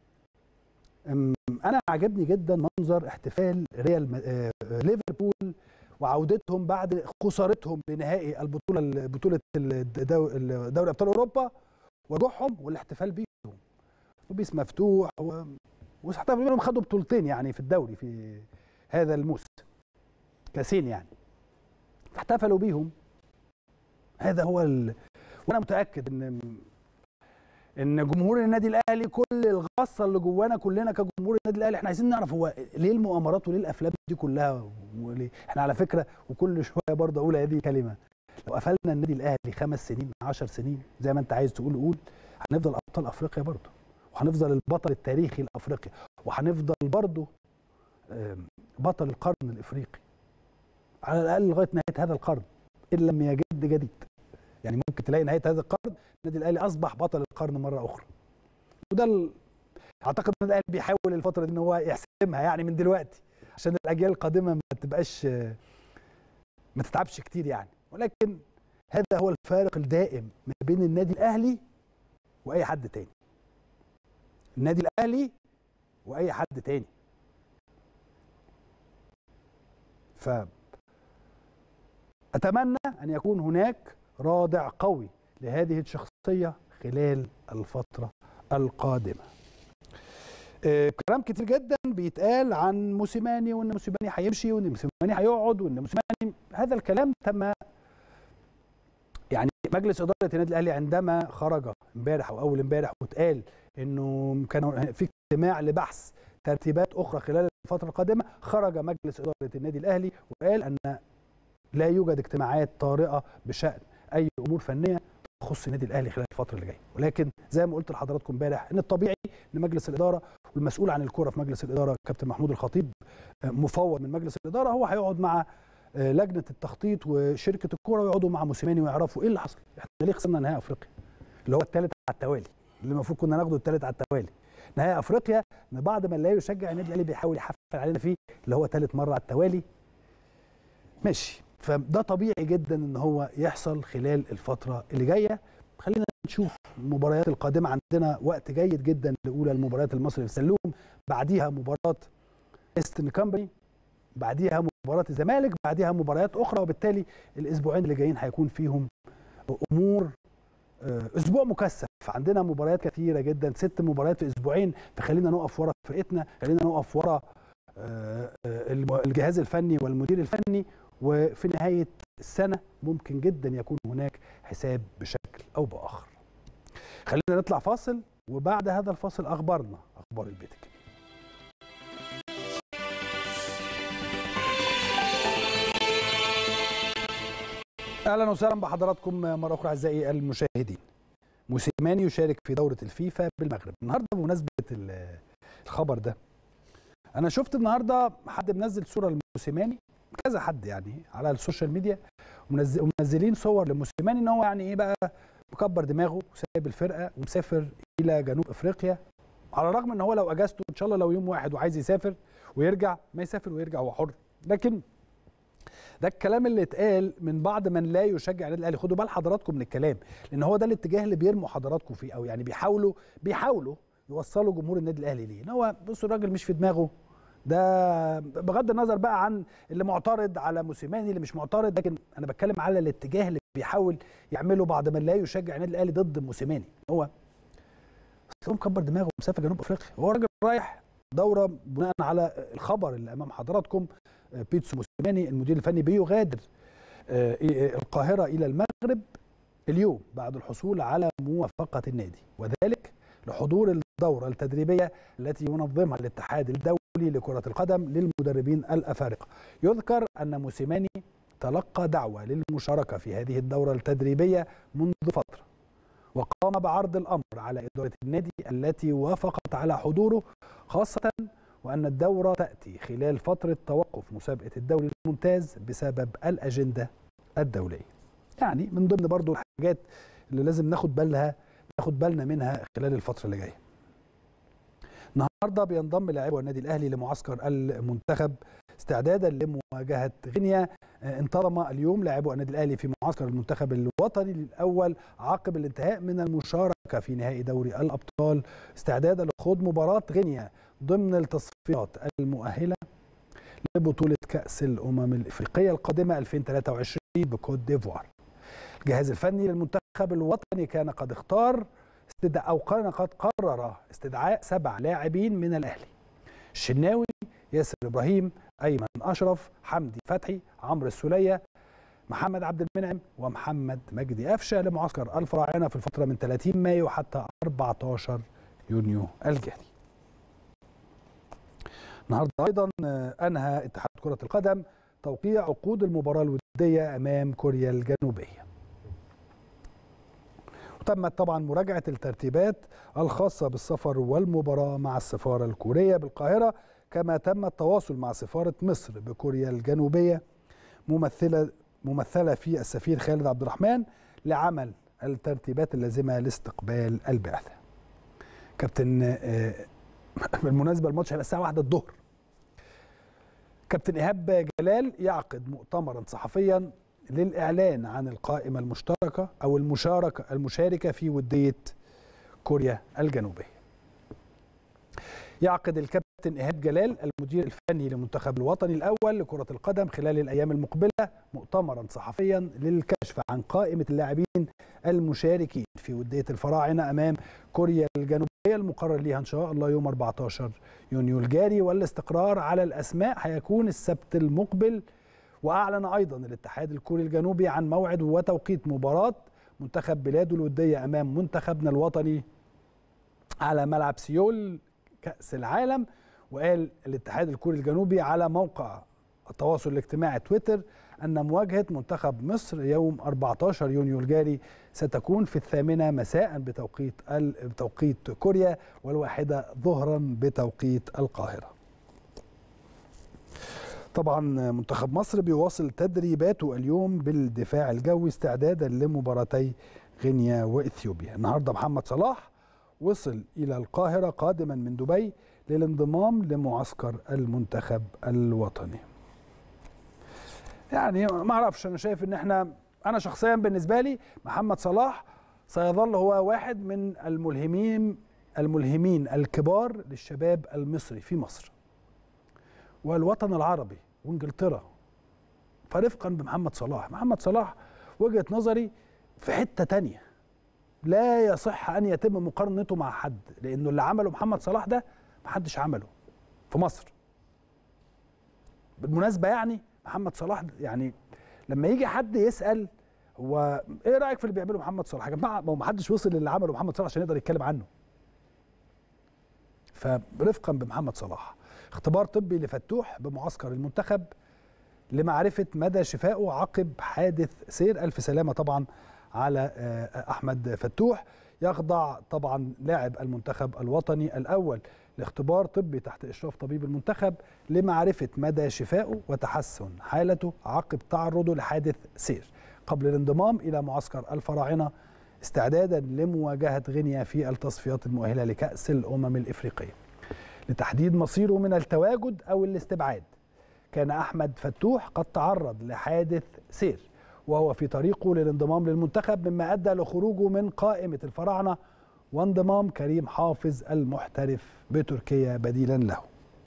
انا عجبني جدا منظر احتفال ريال ليفربول وعودتهم بعد خسارتهم لنهائي البطوله بطوله دوري ابطال اوروبا ورجوعهم والاحتفال بيهم وبيس مفتوح و... واحتفلوا منهم خدوا بطولتين يعني في الدوري في هذا الموسم كاسين يعني احتفلوا بيهم هذا هو ال... وانا متاكد ان ان جمهور النادي الاهلي كل الغصه اللي جوانا كلنا كجمهور النادي الاهلي احنا عايزين نعرف هو ليه المؤامرات وليه الافلام دي كلها وليه احنا على فكره وكل شويه برضه اقول هذه الكلمه لو قفلنا النادي الاهلي خمس سنين 10 سنين زي ما انت عايز تقول قول هنفضل ابطال افريقيا برضه وهنفضل البطل التاريخي لافريقيا وهنفضل برضه بطل القرن الافريقي على الاقل لغايه نهايه هذا القرن ان لم يجد جديد يعني ممكن تلاقي نهايه هذا القرن النادي الاهلي اصبح بطل القرن مره اخرى وده ال... اعتقد النادي الاهلي بيحاول الفتره دي ان هو يحسمها يعني من دلوقتي عشان الاجيال القادمه ما تبقاش ما تتعبش كتير يعني ولكن هذا هو الفارق الدائم ما بين النادي الاهلي واي حد تاني النادي الاهلي واي حد تاني ف اتمنى ان يكون هناك رادع قوي لهذه الشخصيه خلال الفتره القادمه آه كلام كتير جدا بيتقال عن موسيماني وان موسيماني هيمشي وان موسيماني هيقعد وان موسيماني هذا الكلام تم يعني مجلس اداره النادي الاهلي عندما خرج امبارح او اول امبارح واتقال انه كان في اجتماع لبحث ترتيبات اخرى خلال الفتره القادمه خرج مجلس اداره النادي الاهلي وقال ان لا يوجد اجتماعات طارئه بشان اي امور فنيه تخص النادي الاهلي خلال الفتره اللي جايه ولكن زي ما قلت لحضراتكم امبارح ان الطبيعي ان مجلس الاداره والمسؤول عن الكره في مجلس الاداره كابتن محمود الخطيب مفوض من مجلس الاداره هو هيقعد مع لجنه التخطيط وشركه الكوره ويقعدوا مع موسيماني ويعرفوا ايه اللي حصل احنا ليه خسرنا نهائي افريقيا اللي هو الثالث على التوالي اللي المفروض كنا ناخده الثالث على التوالي نهائي افريقيا ان بعض من لا يشجع النادي الاهلي بيحاول يحفل علينا فيه اللي هو ثالث مره على التوالي ماشي فده طبيعي جدا ان هو يحصل خلال الفتره اللي جايه خلينا نشوف المباريات القادمه عندنا وقت جيد جدا لاولى المباريات المصري في السلوم بعديها مباراه ايسترن كامباني بعديها مباراه الزمالك بعديها مباريات اخرى وبالتالي الاسبوعين اللي جايين هيكون فيهم امور اسبوع مكثف عندنا مباريات كثيره جدا ست مباريات في اسبوعين فخلينا نقف ورا فرقتنا خلينا نقف ورا الجهاز الفني والمدير الفني وفي نهايه السنه ممكن جدا يكون هناك حساب بشكل او باخر خلينا نطلع فاصل وبعد هذا الفاصل اخبارنا اخبار البيت الكبير اهلا وسهلا بحضراتكم مره اخرى اعزائي المشاهدين موسيماني يشارك في دوره الفيفا بالمغرب النهارده بمناسبه الخبر ده انا شفت النهارده حد منزل صوره لموسيماني كذا حد يعني على السوشيال ميديا ومنزلين صور لموسيماني ان هو يعني ايه بقى مكبر دماغه وسايب الفرقه ومسافر الى جنوب افريقيا على الرغم ان هو لو اجازته ان شاء الله لو يوم واحد وعايز يسافر ويرجع ما يسافر ويرجع هو حر لكن ده الكلام اللي اتقال من بعض من لا يشجع النادي الاهلي خدوا بال حضراتكم من الكلام لان هو ده الاتجاه اللي بيرموا حضراتكم فيه او يعني بيحاولوا بيحاولوا يوصلوا جمهور النادي الاهلي ليه ان هو بصوا الراجل مش في دماغه ده بغض النظر بقى عن اللي معترض على موسيماني اللي مش معترض لكن انا بتكلم على الاتجاه اللي بيحاول يعمله بعض من لا يشجع النادي الاهلي ضد موسيماني هو هو مكبر دماغه ومسافر جنوب افريقيا هو راجل رايح دوره بناء على الخبر اللي امام حضراتكم بيتسو موسيماني المدير الفني بيغادر القاهره الى المغرب اليوم بعد الحصول على موافقه النادي وذلك لحضور الدوره التدريبيه التي ينظمها الاتحاد الدولي لكره القدم للمدربين الافارقه يذكر ان موسيماني تلقى دعوه للمشاركه في هذه الدوره التدريبيه منذ فتره وقام بعرض الامر على اداره النادي التي وافقت على حضوره خاصه وان الدوره تاتي خلال فتره توقف مسابقه الدوري الممتاز بسبب الاجنده الدوليه. يعني من ضمن برضو الحاجات اللي لازم ناخد بالها ناخد بالنا منها خلال الفتره اللي جايه. النهارده بينضم لاعبو النادي الاهلي لمعسكر المنتخب استعدادا لمواجهه غينيا انتظم اليوم لاعبو النادي الاهلي في معسكر المنتخب الوطني الاول عقب الانتهاء من المشاركه في نهائي دوري الابطال استعدادا لخوض مباراه غينيا ضمن التصفيات المؤهله لبطوله كاس الامم الافريقيه القادمه 2023 بكوت ديفوار. الجهاز الفني للمنتخب الوطني كان قد اختار استدعاء او كان قد قرر استدعاء سبع لاعبين من الاهلي. الشناوي، ياسر ابراهيم، ايمن اشرف، حمدي فتحي، عمرو السوليه، محمد عبد المنعم ومحمد مجدي قفشه لمعسكر الفراعنه في الفتره من 30 مايو حتى 14 يونيو الجاري. النهارده ايضا انهى اتحاد كره القدم توقيع عقود المباراه الوديه امام كوريا الجنوبيه. وتمت طبعا مراجعه الترتيبات الخاصه بالسفر والمباراه مع السفاره الكوريه بالقاهره كما تم التواصل مع سفاره مصر بكوريا الجنوبيه ممثله ممثله في السفير خالد عبد الرحمن لعمل الترتيبات اللازمه لاستقبال البعثه. كابتن بالمناسبه الماتش هيبقى الساعه 1 الظهر. كابتن ايهاب جلال يعقد مؤتمرا صحفيا للاعلان عن القائمه المشتركه او المشاركه المشاركه في وديه كوريا الجنوبيه. يعقد الكابتن ايهاب جلال المدير الفني للمنتخب الوطني الاول لكره القدم خلال الايام المقبله مؤتمرا صحفيا للكشف عن قائمه اللاعبين المشاركين في وديه الفراعنه امام كوريا الجنوبيه المقرر ليها ان شاء الله يوم 14 يونيو الجاري والاستقرار على الاسماء هيكون السبت المقبل واعلن ايضا الاتحاد الكوري الجنوبي عن موعد وتوقيت مباراه منتخب بلاده الوديه امام منتخبنا الوطني على ملعب سيول كاس العالم وقال الاتحاد الكوري الجنوبي على موقع التواصل الاجتماعي تويتر أن مواجهة منتخب مصر يوم 14 يونيو الجاري ستكون في الثامنة مساء بتوقيت بتوقيت كوريا والواحدة ظهرا بتوقيت القاهرة. طبعا منتخب مصر بيواصل تدريباته اليوم بالدفاع الجوي استعدادا لمباراتي غينيا واثيوبيا. النهارده محمد صلاح وصل الى القاهره قادما من دبي للانضمام لمعسكر المنتخب الوطني. يعني ما اعرفش انا شايف ان احنا انا شخصيا بالنسبه لي محمد صلاح سيظل هو واحد من الملهمين الملهمين الكبار للشباب المصري في مصر والوطن العربي وانجلترا فرفقا بمحمد صلاح محمد صلاح وجهه نظري في حته تانية لا يصح ان يتم مقارنته مع حد لانه اللي عمله محمد صلاح ده محدش عمله في مصر بالمناسبه يعني محمد صلاح يعني لما يجي حد يسال هو ايه رايك في اللي بيعمله محمد صلاح يا جماعه ما هو محدش وصل للي عمله محمد صلاح عشان يقدر يتكلم عنه فرفقا بمحمد صلاح اختبار طبي لفتوح بمعسكر المنتخب لمعرفه مدى شفائه عقب حادث سير الف سلامه طبعا على احمد فتوح يخضع طبعا لاعب المنتخب الوطني الاول لاختبار طبي تحت اشراف طبيب المنتخب لمعرفه مدى شفائه وتحسن حالته عقب تعرضه لحادث سير قبل الانضمام الى معسكر الفراعنه استعدادا لمواجهه غينيا في التصفيات المؤهله لكاس الامم الافريقيه. لتحديد مصيره من التواجد او الاستبعاد. كان احمد فتوح قد تعرض لحادث سير وهو في طريقه للانضمام للمنتخب مما ادى لخروجه من قائمه الفراعنه وانضمام كريم حافظ المحترف بتركيا بديلا له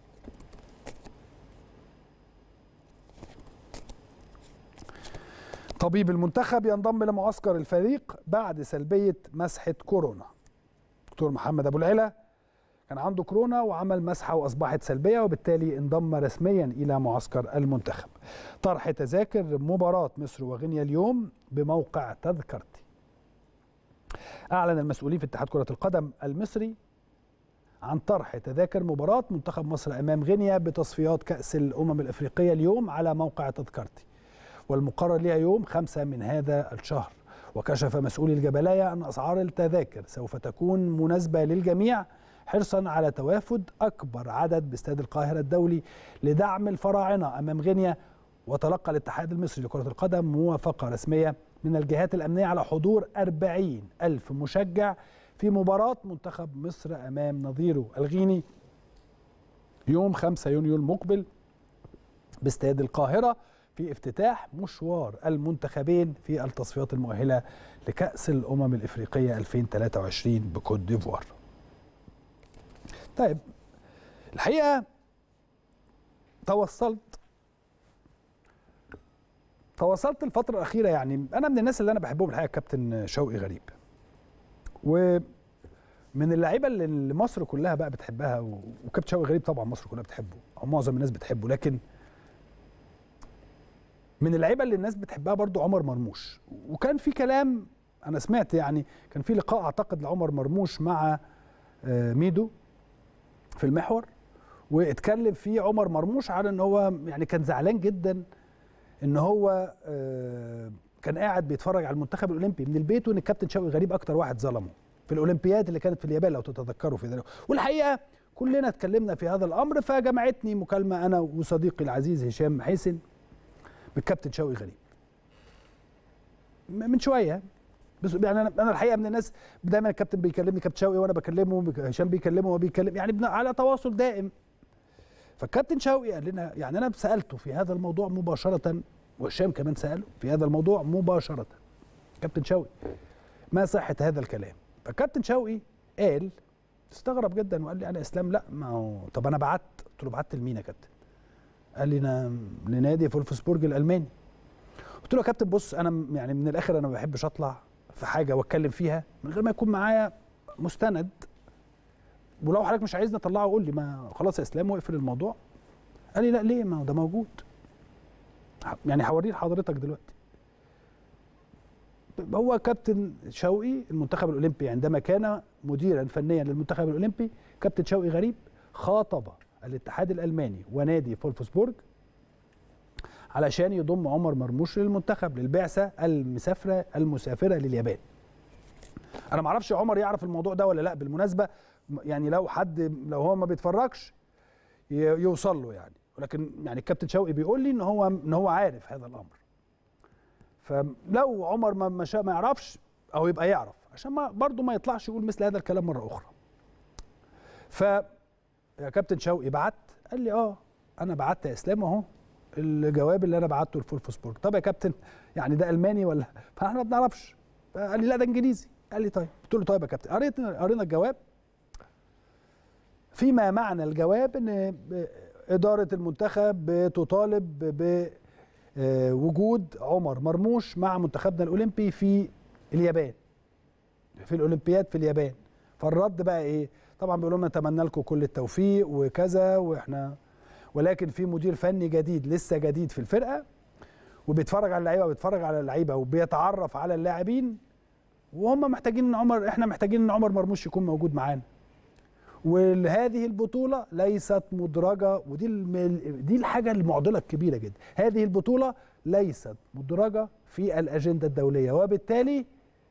طبيب المنتخب ينضم لمعسكر الفريق بعد سلبية مسحة كورونا دكتور محمد أبو العلا كان عنده كورونا وعمل مسحة وأصبحت سلبية وبالتالي انضم رسميا إلى معسكر المنتخب طرح تذاكر مباراة مصر وغينيا اليوم بموقع تذكرتي أعلن المسؤولين في اتحاد كرة القدم المصري عن طرح تذاكر مباراة منتخب مصر أمام غينيا بتصفيات كأس الأمم الإفريقية اليوم على موقع تذكرتي والمقرر لها يوم خمسة من هذا الشهر وكشف مسؤولي الجبلاية أن أسعار التذاكر سوف تكون مناسبة للجميع حرصا على توافد أكبر عدد باستاد القاهرة الدولي لدعم الفراعنة أمام غينيا وتلقى الاتحاد المصري لكرة القدم موافقة رسمية من الجهات الأمنية على حضور 40 ألف مشجع في مباراة منتخب مصر أمام نظيره الغيني يوم 5 يونيو المقبل باستاد القاهرة في افتتاح مشوار المنتخبين في التصفيات المؤهلة لكأس الأمم الإفريقية 2023 بكوت ديفوار طيب الحقيقة توصلت توصلت الفترة الأخيرة يعني أنا من الناس اللي أنا بحبهم الحقيقة كابتن شوقي غريب ومن اللعيبة اللي مصر كلها بقى بتحبها وكابتن شوقي غريب طبعا مصر كلها بتحبه أو معظم الناس بتحبه لكن من اللعيبه اللي الناس بتحبها برضو عمر مرموش وكان في كلام انا سمعت يعني كان في لقاء اعتقد لعمر مرموش مع ميدو في المحور واتكلم فيه عمر مرموش على ان هو يعني كان زعلان جدا ان هو كان قاعد بيتفرج على المنتخب الاولمبي من البيت وان الكابتن شوقي غريب اكتر واحد ظلمه في الاولمبياد اللي كانت في اليابان لو تتذكروا في ذلك والحقيقه كلنا اتكلمنا في هذا الامر فجمعتني مكالمه انا وصديقي العزيز هشام حسن بالكابتن شوقي غريب من شويه بس يعني انا انا الحقيقه من الناس دايما الكابتن بيكلمني كابتن شوقي وانا بكلمه هشام بيكلمه وهو بيكلم يعني على تواصل دائم فالكابتن شوقي قال لنا يعني انا سالته في هذا الموضوع مباشره وهشام كمان ساله في هذا الموضوع مباشره كابتن شوقي ما صحه هذا الكلام فالكابتن شوقي قال استغرب جدا وقال لي انا اسلام لا ما هو طب انا بعت قلت له بعت لمين يا كابتن قال لي انا لنادي فولفسبورج الالماني قلت له يا كابتن بص انا يعني من الاخر انا ما بحبش اطلع في حاجه واتكلم فيها من غير ما يكون معايا مستند ولو حضرتك مش عايزني اطلعه قول لي ما خلاص يا اسلام واقفل الموضوع قال لي لا ليه ما هو ده موجود يعني هوريه لحضرتك دلوقتي هو كابتن شوقي المنتخب الاولمبي عندما كان مديرا فنيا للمنتخب الاولمبي كابتن شوقي غريب خاطب الاتحاد الالماني ونادي فولفسبورج علشان يضم عمر مرموش للمنتخب للبعثه المسافره المسافره لليابان. انا ما اعرفش عمر يعرف الموضوع ده ولا لا بالمناسبه يعني لو حد لو هو ما بيتفرجش يوصل له يعني ولكن يعني الكابتن شوقي بيقول لي ان هو ان هو عارف هذا الامر. فلو عمر ما ما, ما يعرفش او يبقى يعرف عشان ما برضه ما يطلعش يقول مثل هذا الكلام مره اخرى. ف يا كابتن شوقي بعت قال لي اه انا بعت يا اسلام اهو الجواب اللي انا بعته لفولفسبورج طب يا كابتن يعني ده الماني ولا فاحنا ما بنعرفش قال لي لا ده انجليزي قال لي طيب قلت له طيب يا كابتن قريت قرينا الجواب فيما معنى الجواب ان اداره المنتخب بتطالب بوجود عمر مرموش مع منتخبنا الاولمبي في اليابان في الاولمبياد في اليابان فالرد بقى ايه طبعا بيقولوا لنا نتمنى لكم كل التوفيق وكذا واحنا ولكن في مدير فني جديد لسه جديد في الفرقه وبيتفرج على اللعيبه وبيتفرج على اللعيبه وبيتعرف على اللاعبين وهم محتاجين ان عمر احنا محتاجين ان عمر مرموش يكون موجود معانا وهذه البطوله ليست مدرجه ودي دي الحاجه المعضله الكبيره جدا هذه البطوله ليست مدرجه في الاجنده الدوليه وبالتالي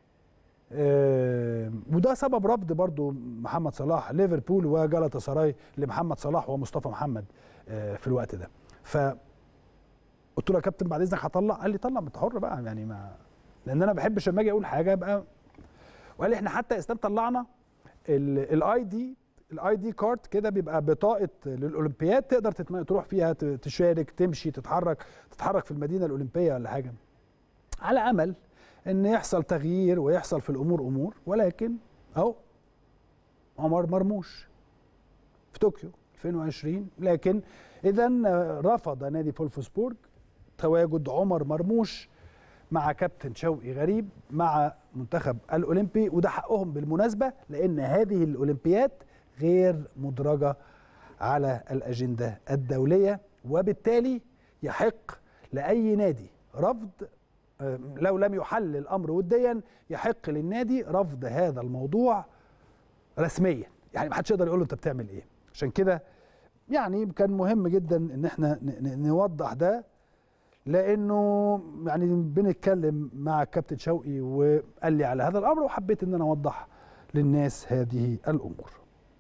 آه وده سبب رفض برضو محمد صلاح ليفربول وجلطة سراي لمحمد صلاح ومصطفى محمد آه في الوقت ده ف قلت له يا كابتن بعد اذنك هطلع قال لي طلع انت حر بقى يعني ما لان انا ما بحبش لما اجي اقول حاجه ابقى وقال لي احنا حتى اسلام طلعنا الاي دي الاي دي كارد كده بيبقى بطاقه للاولمبياد تقدر تتم... تروح فيها ت- تشارك تمشي تتحرك تتحرك في المدينه الاولمبيه ولا حاجه على امل ان يحصل تغيير ويحصل في الامور امور ولكن اهو عمر مرموش في طوكيو 2020 لكن اذا رفض نادي فولفسبورج تواجد عمر مرموش مع كابتن شوقي غريب مع منتخب الاولمبي وده حقهم بالمناسبه لان هذه الاولمبياد غير مدرجه على الاجنده الدوليه وبالتالي يحق لاي نادي رفض آه، لو لم يحل الامر وديا يحق للنادي رفض هذا الموضوع رسميا يعني ما حدش يقدر يقول له انت بتعمل ايه عشان كده يعني كان مهم جدا ان احنا ن- ن- نوضح ده لانه يعني بنتكلم مع الكابتن شوقي وقال لي على هذا الامر وحبيت ان انا اوضح للناس هذه الامور.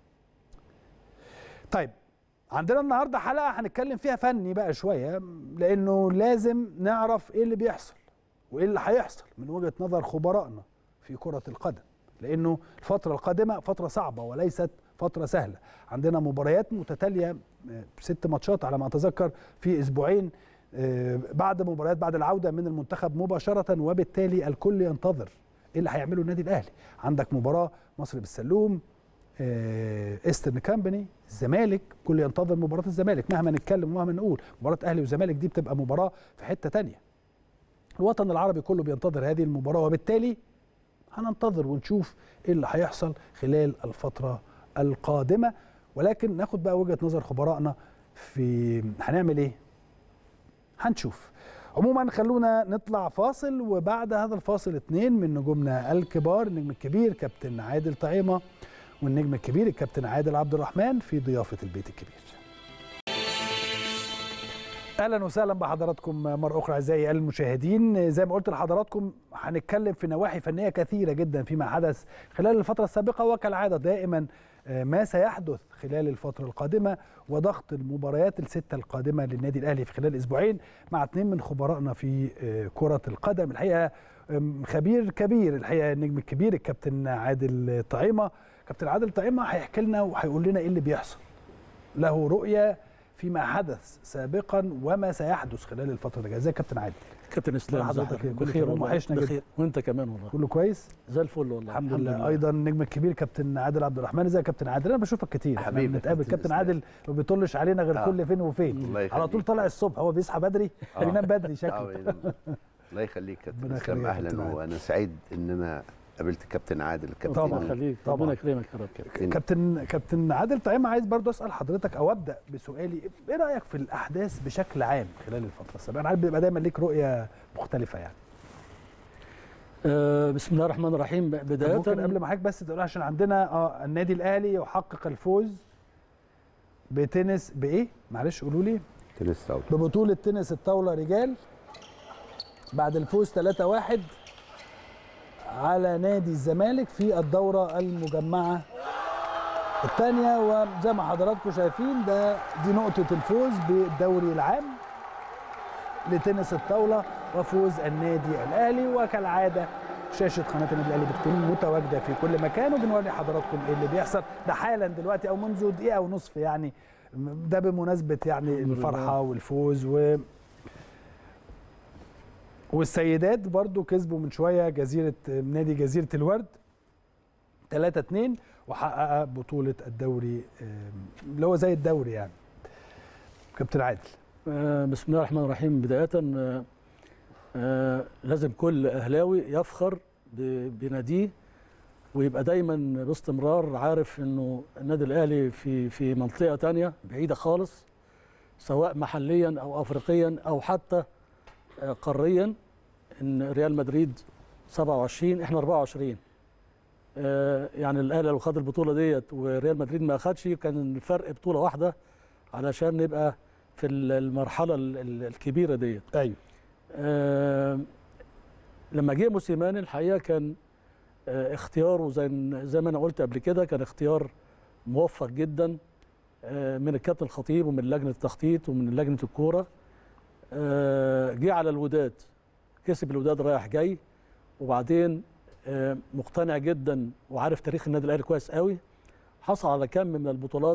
طيب عندنا النهارده حلقه هنتكلم فيها فني بقى شويه لانه لازم نعرف ايه اللي بيحصل وايه اللي هيحصل من وجهه نظر خبرائنا في كره القدم لانه الفتره القادمه فتره صعبه وليست فتره سهله عندنا مباريات متتاليه آه، ست ماتشات على ما اتذكر في اسبوعين آه، بعد مباريات بعد العوده من المنتخب مباشره وبالتالي الكل ينتظر ايه اللي هيعمله النادي الاهلي عندك مباراه مصر بالسلوم آه، ايسترن كامباني الزمالك كل ينتظر مباراه الزمالك مهما نتكلم ومهما نقول مباراه اهلي وزمالك دي بتبقى مباراه في حته تانية الوطن العربي كله بينتظر هذه المباراه وبالتالي هننتظر ونشوف ايه اللي هيحصل خلال الفتره القادمه ولكن ناخد بقى وجهه نظر خبرائنا في هنعمل ايه هنشوف عموما خلونا نطلع فاصل وبعد هذا الفاصل اتنين من نجومنا الكبار النجم الكبير كابتن عادل طعيمه والنجم الكبير الكابتن عادل عبد الرحمن في ضيافه البيت الكبير اهلا وسهلا بحضراتكم مره اخرى اعزائي المشاهدين زي ما قلت لحضراتكم هنتكلم في نواحي فنيه كثيره جدا فيما حدث خلال الفتره السابقه وكالعاده دائما آه، ما سيحدث خلال الفتره القادمه وضغط المباريات السته القادمه للنادي الاهلي في خلال اسبوعين مع اثنين من خبرائنا في آه، كره القدم الحقيقه آم، خبير كبير الحقيقه النجم الكبير الكابتن عادل طعيمه كابتن عادل طعيمه هيحكي لنا وهيقول لنا ايه اللي بيحصل له رؤيه فيما حدث سابقا وما سيحدث خلال الفتره اللي جايه ازيك يا كابتن عادل كابتن اسلام حضرتك ازيك؟ كله بخير تمام، والله وحشنا جدا. بخير وانت كمان والله كله كويس زي الفل والله الحمد لله ايضا النجم الكبير كابتن عادل عبد الرحمن ازيك يا كابتن عادل انا بشوفك كتير احنا حبيبي بنتقابل كابتن كابتن إسلام. عادل ما بيطلش علينا غير آه. كل فين وفين الله على طول يخليك. طالع الصبح هو بيصحى بدري آه. بينام بدري آه، شكله بإذن الله. الله يخليك كابتن ربنا اسلام يخليك يا كابتن اهلا عادل. وانا سعيد ان انا قابلت كابتن عادل طبعا كابتن خليك طبعاً. ربنا يكرمك يا رب كده كابتن كابتن عادل طعيمه عايز برضه اسال حضرتك او ابدا بسؤالي ايه رايك في الاحداث بشكل عام خلال الفتره السابقه انا عارف بيبقى دايما ليك رؤيه مختلفه يعني آه بسم الله الرحمن الرحيم طب بدايه ممكن قبل ما حضرتك بس تقول عشان عندنا اه النادي الاهلي يحقق الفوز بتنس بايه معلش قولوا لي تنس طاولة ببطولة تنس الطاولة رجال بعد الفوز 3-1 على نادي الزمالك في الدورة المجمعة الثانية وزي ما حضراتكم شايفين ده دي نقطة الفوز بالدوري العام لتنس الطاولة وفوز النادي الأهلي وكالعادة شاشة قناة النادي الأهلي بتكون متواجدة في كل مكان وبنوري حضراتكم إيه اللي بيحصل ده حالا دلوقتي أو منذ دقيقة ونصف يعني ده بمناسبة يعني الحمد لله. الفرحة والفوز و والسيدات برضو كسبوا من شوية جزيرة نادي جزيرة الورد 3 2 وحقق بطولة الدوري آم، اللي هو زي الدوري يعني كابتن عادل آه بسم الله الرحمن الرحيم بدايه آه آه لازم كل اهلاوي يفخر ب- بناديه ويبقى دايما باستمرار عارف انه النادي الاهلي في في منطقه تانية بعيده خالص سواء محليا او افريقيا او حتى آه، قاريا ان ريال مدريد 27 احنا 24 آه، يعني الاهلي لو خد البطوله ديت وريال مدريد ما اخدش كان الفرق بطوله واحده علشان نبقى في ال- المرحله ال- ال- الكبيره ديت ايوه آه، لما جه موسيماني الحقيقه كان آه، اختياره زي م- زي ما انا قلت قبل كده كان اختيار موفق جدا آه، من الكابتن الخطيب ومن لجنه التخطيط ومن لجنه الكوره آه، جه على الوداد كسب الوداد رايح جاي وبعدين آه، مقتنع جدا وعارف تاريخ النادي الاهلي كويس قوي حصل على كم من البطولات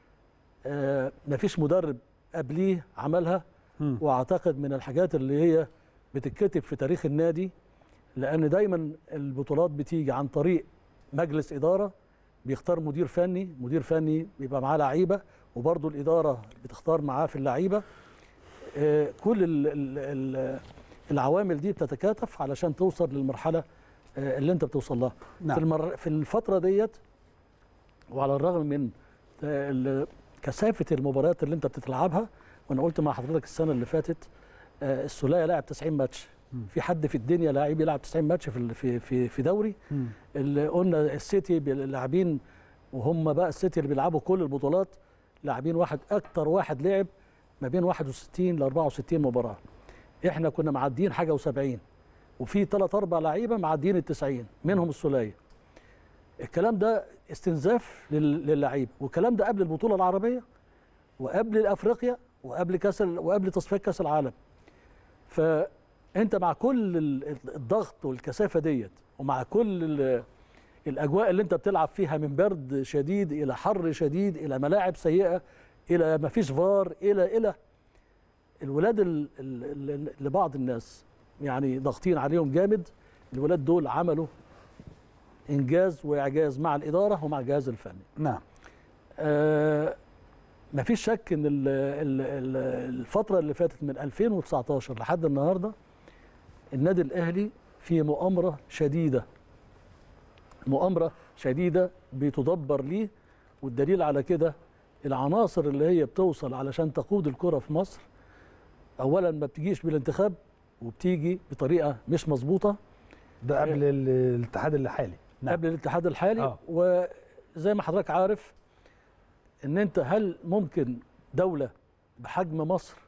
آه مفيش مدرب قبليه عملها مم. واعتقد من الحاجات اللي هي بتتكتب في تاريخ النادي لان دايما البطولات بتيجي عن طريق مجلس اداره بيختار مدير فني مدير فني بيبقى معاه لعيبه وبرضه الاداره بتختار معاه في اللعيبه آه، كل ال ال ال العوامل دي بتتكاتف علشان توصل للمرحله آه، اللي انت بتوصل لها نعم. في المر... في الفتره ديت وعلى الرغم من آه، ال- كثافه المباريات اللي انت بتلعبها وانا قلت مع حضرتك السنه اللي فاتت آه، السوليه لعب 90 ماتش في حد في الدنيا لاعب يلعب 90 ماتش في ال- في في, في دوري مم. اللي قلنا السيتي بي- لاعبين وهم بقى السيتي اللي بيلعبوا كل البطولات لاعبين واحد اكتر واحد لعب ما بين 61 ل 64 مباراه احنا كنا معديين حاجه و70 وفي ثلاث اربع لعيبه معديين ال 90 منهم السوليه الكلام ده استنزاف لل- للعيبه والكلام ده قبل البطوله العربيه وقبل افريقيا وقبل كاس ال- وقبل تصفيات كاس العالم فانت مع كل ال- الضغط والكثافه ديت ومع كل ال- الاجواء اللي انت بتلعب فيها من برد شديد الى حر شديد الى ملاعب سيئه الى ما فيش فار الى الى الولاد ال- ال- ال- لبعض الناس يعني ضاغطين عليهم جامد الولاد دول عملوا انجاز واعجاز مع الاداره ومع الجهاز الفني نعم آه مفيش شك ان ال- ال- ال- الفتره اللي فاتت من 2019 لحد النهارده النادي الاهلي في مؤامره شديده مؤامره شديده بتدبر ليه والدليل على كده العناصر اللي هي بتوصل علشان تقود الكره في مصر اولا ما بتجيش بالانتخاب وبتيجي بطريقه مش مظبوطه ده قبل ال- الاتحاد الحالي نعم. قبل الاتحاد الحالي آه. وزي ما حضرتك عارف ان انت هل ممكن دوله بحجم مصر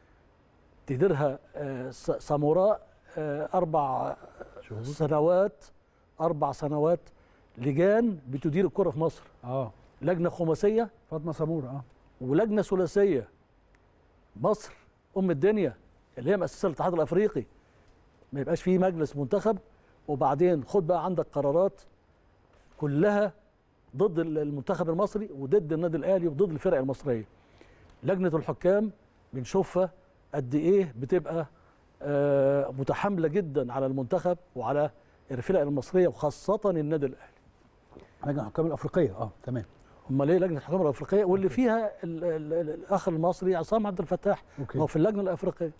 تديرها آه، س- ساموراء آه، اربع شهور. سنوات اربع سنوات لجان بتدير الكره في مصر اه لجنه خماسيه فاطمه سمور اه ولجنه ثلاثيه مصر ام الدنيا اللي هي مؤسسه الاتحاد الافريقي ما يبقاش فيه مجلس منتخب وبعدين خد بقى عندك قرارات كلها ضد المنتخب المصري وضد النادي الاهلي وضد الفرق المصريه لجنه الحكام بنشوفها قد ايه بتبقى آه، متحامله جدا على المنتخب وعلى الفرق المصريه وخاصه النادي الاهلي لجنه الحكام الافريقيه اه تمام امال ايه لجنه الحكام الافريقيه واللي فيها ال ال ال الاخ المصري عصام عبد الفتاح اوكي هو في اللجنه الافريقيه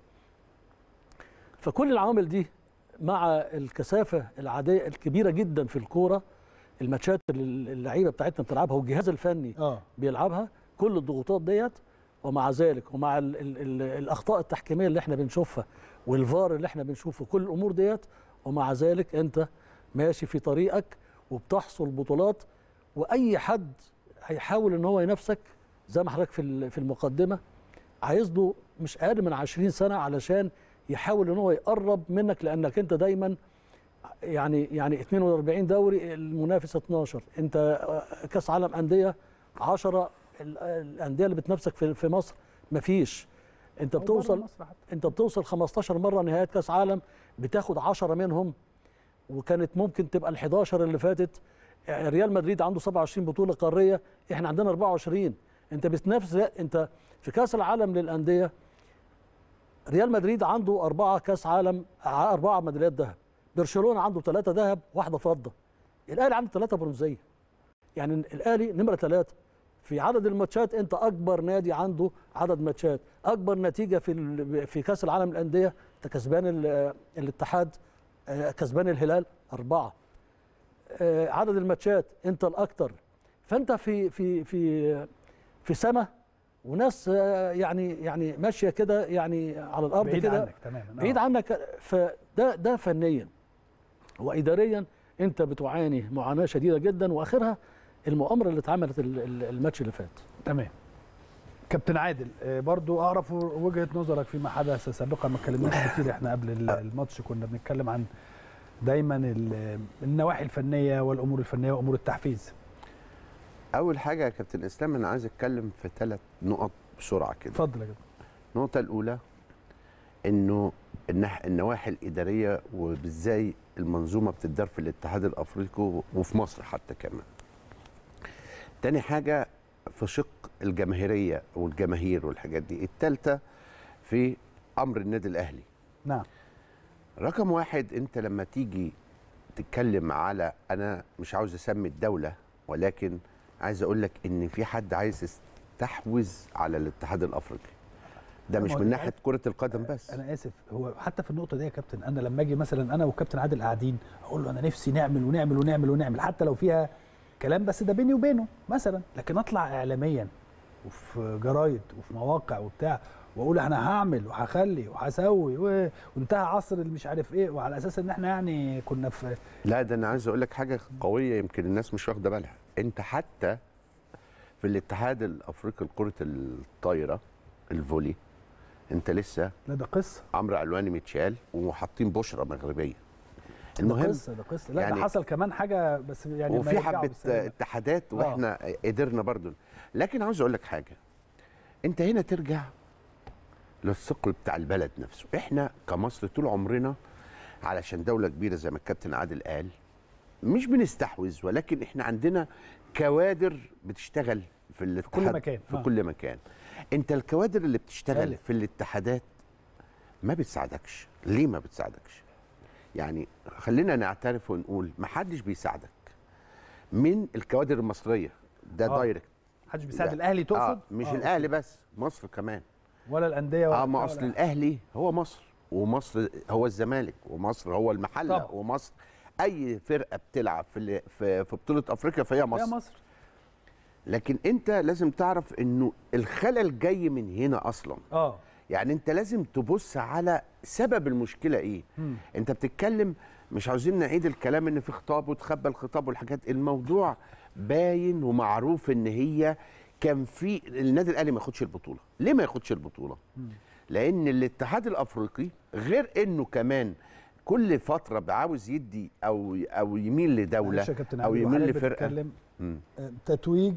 فكل العوامل دي مع الكثافه العاديه الكبيره جدا في الكوره الماتشات اللي اللعيبه بتاعتنا بتلعبها والجهاز الفني اه بيلعبها كل الضغوطات ديت ومع ذلك ومع ال ال ال الاخطاء التحكيميه اللي احنا بنشوفها والفار اللي احنا بنشوفه كل الامور ديت ومع ذلك انت ماشي في طريقك وبتحصل بطولات واي حد هيحاول ان هو ينافسك زي ما حضرتك في ال- في المقدمه عايز له مش اقل من 20 سنه علشان يحاول ان هو يقرب منك لانك انت دايما يعني يعني 42 دوري المنافس 12 انت آه، كاس عالم انديه 10 ال- الانديه اللي بتنافسك في في مصر مفيش انت بتوصل انت بتوصل 15 مره نهايات كاس عالم بتاخد 10 منهم وكانت ممكن تبقى ال 11 اللي فاتت ريال مدريد عنده 27 بطوله قاريه احنا عندنا 24 انت بتنافس انت في كاس العالم للانديه ريال مدريد عنده أربعة كاس عالم أربعة ميداليات ذهب برشلونة عنده ثلاثة ذهب واحدة فضة الأهلي عنده ثلاثة برونزية يعني الأهلي نمرة ثلاثة في عدد الماتشات أنت أكبر نادي عنده عدد ماتشات أكبر نتيجة في ال- في كأس العالم للأندية أنت كسبان ال- الاتحاد آه، كسبان الهلال أربعة آه، عدد الماتشات أنت الأكثر فأنت في في في في سماء وناس آه، يعني يعني ماشيه كده يعني على الارض بعيد كده عنك تماما آه. بعيد عنك فده ده فنيا واداريا انت بتعاني معاناه شديده جدا واخرها المؤامره اللي اتعملت ال- ال- الماتش اللي فات تمام كابتن عادل آه، برضو اعرف وجهه نظرك فيما حدث سابقا ما اتكلمناش كتير احنا قبل ال- الماتش كنا بنتكلم عن دايما ال- النواحي الفنيه والامور الفنيه وامور التحفيز اول حاجه يا كابتن اسلام انا عايز اتكلم في ثلاث نقط بسرعه كده اتفضل يا كابتن النقطه الاولى انه النح... النواحي الاداريه وازاي المنظومه بتدار في الاتحاد الافريقي وفي مصر حتى كمان تاني حاجه في شق الجماهيريه والجماهير والحاجات دي التالتة في امر النادي الاهلي نعم رقم واحد انت لما تيجي تتكلم على انا مش عاوز اسمي الدوله ولكن عايز اقول لك ان في حد عايز يستحوذ على الاتحاد الافريقي ده لا، مش ما هو من أنت ناحيه كره القدم بس انا اسف هو حتى في النقطه دي يا كابتن انا لما اجي مثلا انا وكابتن عادل قاعدين اقول له انا نفسي نعمل ونعمل ونعمل ونعمل حتى لو فيها كلام بس ده بيني وبينه مثلا لكن اطلع اعلاميا وفي جرايد وفي مواقع وبتاع واقول انا هعمل وهخلي وهسوي و- وانتهى عصر اللي مش عارف ايه وعلى اساس ان احنا يعني كنا في لا ده انا عايز اقول لك حاجه قويه يمكن الناس مش واخده بالها انت حتى في الاتحاد الافريقي لكره الطايره الفولي انت لسه لا ده قصه عمرو علواني متشال وحاطين بشرى مغربيه ده المهم قصه ده قصه لا يعني- ده حصل كمان حاجه بس يعني ما وفي يرجعوا حبه بالسلامة. اتحادات آه. واحنا قدرنا برضو لكن عاوز اقول لك حاجه انت هنا ترجع للثقل بتاع البلد نفسه احنا كمصر طول عمرنا علشان دوله كبيره زي ما الكابتن عادل قال مش بنستحوذ ولكن احنا عندنا كوادر بتشتغل في الاتحاد كل مكان. في آه. كل مكان انت الكوادر اللي بتشتغل غالب. في الاتحادات ما بتساعدكش ليه ما بتساعدكش يعني خلينا نعترف ونقول ما حدش بيساعدك من الكوادر المصريه ده آه. دايركت محدش بيساعد لا. الاهلي تقصد آه مش آه، الاهلي بس مصر كمان ولا الانديه ولا اه ما بتاع اصل ولا- الاهلي هو مصر ومصر هو الزمالك ومصر هو المحله طبعا. ومصر اي فرقه بتلعب في ال- في في بطوله افريقيا فهي يا مصر مصر لكن انت لازم تعرف انه الخلل جاي من هنا اصلا اه يعني انت لازم تبص على سبب المشكله ايه مم. انت بتتكلم مش عاوزين نعيد الكلام ان في خطاب وتخبى الخطاب والحاجات الموضوع باين ومعروف ان هي كان في النادي الاهلي ما ياخدش البطوله ليه ما ياخدش البطوله لان الاتحاد الافريقي غير انه كمان كل فتره عاوز يدي او او يميل لدوله معلش يا كابتن او عادل، يميل وحضرتك لفرقه بتتكلم مم. آه، تتويج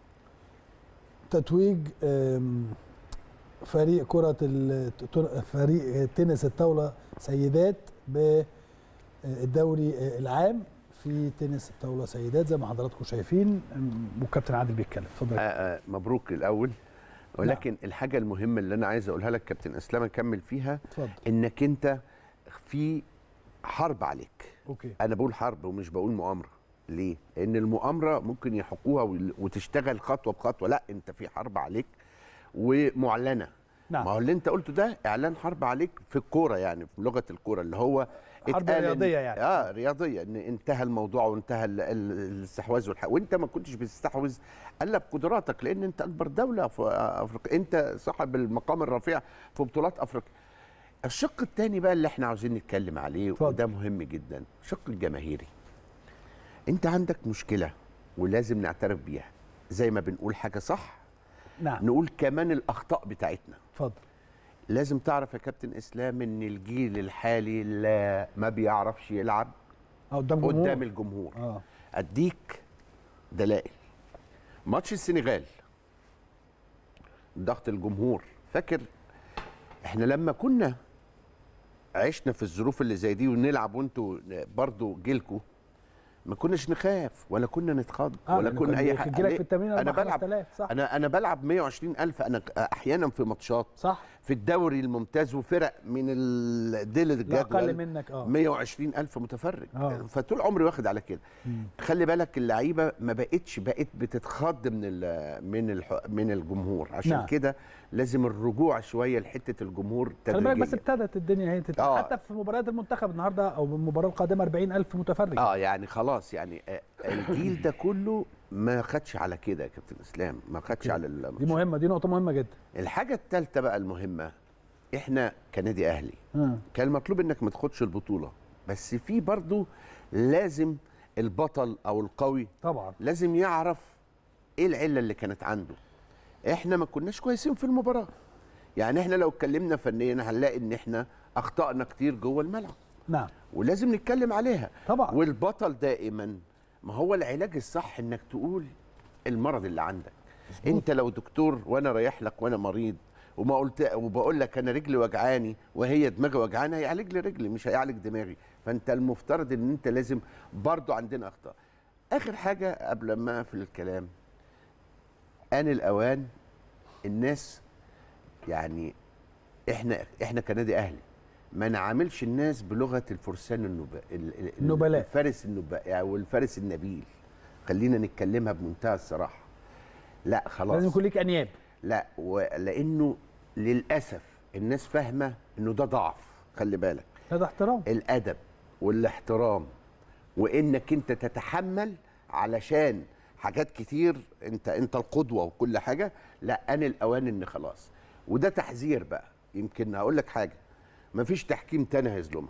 تتويج آم، فريق كرة ال- تن- فريق تنس الطاولة سيدات بالدوري العام في تنس الطاولة سيدات زي ما حضراتكم شايفين أم، والكابتن عادل بيتكلم اتفضل آه آه مبروك الاول ولكن الحاجه المهمه اللي انا عايز اقولها لك كابتن اسلام اكمل فيها اتفضل انك انت في حرب عليك اوكي انا بقول حرب ومش بقول مؤامره ليه لان المؤامره ممكن يحقوها وال- وتشتغل خطوه بخطوه لا انت في حرب عليك ومعلنه نعم ما هو اللي انت قلته ده اعلان حرب عليك في الكوره يعني في لغه الكوره اللي هو حرب اتقال إن- رياضية يعني. اه رياضيه ان انتهى الموضوع وانتهى ال- ال- الاستحواذ والح... وانت ما كنتش بتستحوذ الا بقدراتك لان انت اكبر دوله في افريقيا انت صاحب المقام الرفيع في بطولات افريقيا الشق الثاني بقى اللي احنا عاوزين نتكلم عليه اتفضل. وده مهم جدا الشق الجماهيري انت عندك مشكله ولازم نعترف بيها زي ما بنقول حاجه صح نعم نقول كمان الاخطاء بتاعتنا اتفضل لازم تعرف يا كابتن اسلام ان الجيل الحالي لا ما بيعرفش يلعب اه قدام جمهور قدام الجمهور اه اديك دلائل ماتش السنغال ضغط الجمهور فاكر احنا لما كنا عشنا في الظروف اللي زي دي ونلعب وانتوا برضو جيلكوا ما كناش نخاف ولا كنا نتخض اه ولا لأن كنا كان اي بيجيلك حاجه في التمرين انا 4 بلعب 5000 صح انا انا بلعب 120000 انا احيانا في ماتشات صح في الدوري الممتاز وفرق من الديل لا الجدول اقل منك اه 120 ألف متفرج آه. فطول عمري واخد على كده مم. خلي بالك اللعيبه ما بقتش بقت بتتخض من ال من الح من الجمهور عشان نعم. نعم. كده لازم الرجوع شويه لحته الجمهور خلي بالك بس تدريجيا ابتدت الدنيا هي تت... آه. حتى في مباريات المنتخب النهارده او المباراه القادمه 40000 متفرج اه يعني خلاص يعني آه، الجيل ده كله ما خدش على كده يا كابتن اسلام ما خدش على ال- دي مهمه دي نقطه مهمه جدا الحاجه الثالثه بقى المهمه احنا كنادي اهلي آه. كان مطلوب انك ما تاخدش البطوله بس في برضو لازم البطل او القوي طبعا لازم يعرف ايه العله اللي كانت عنده احنا ما كناش كويسين في المباراه يعني احنا لو اتكلمنا فنيا هنلاقي ان احنا اخطانا كتير جوه الملعب نعم ولازم نتكلم عليها طبعا والبطل دائما ما هو العلاج الصح انك تقول المرض اللي عندك انت لو دكتور وانا رايح لك وانا مريض وما قلت وبقول لك انا رجلي وجعاني وهي دماغي وجعانه هيعالج لي رجلي مش هيعالج دماغي فانت المفترض ان انت لازم برضو عندنا اخطاء اخر حاجه قبل ما اقفل الكلام آن الأوان الناس يعني احنا احنا كنادي اهلي ما نعاملش الناس بلغه الفرسان النبلاء النبلاء. الفارس النبلاء او الفارس النبيل خلينا نتكلمها بمنتهى الصراحه لا خلاص لازم يكون ليك انياب لا ولانه للاسف الناس فاهمه انه ده ضعف خلي بالك هذا احترام الادب والاحترام وانك انت تتحمل علشان حاجات كتير انت انت القدوه وكل حاجه لا ان الاوان ان خلاص وده تحذير بقى يمكن هقول لك حاجه مفيش تحكيم تاني هيظلمك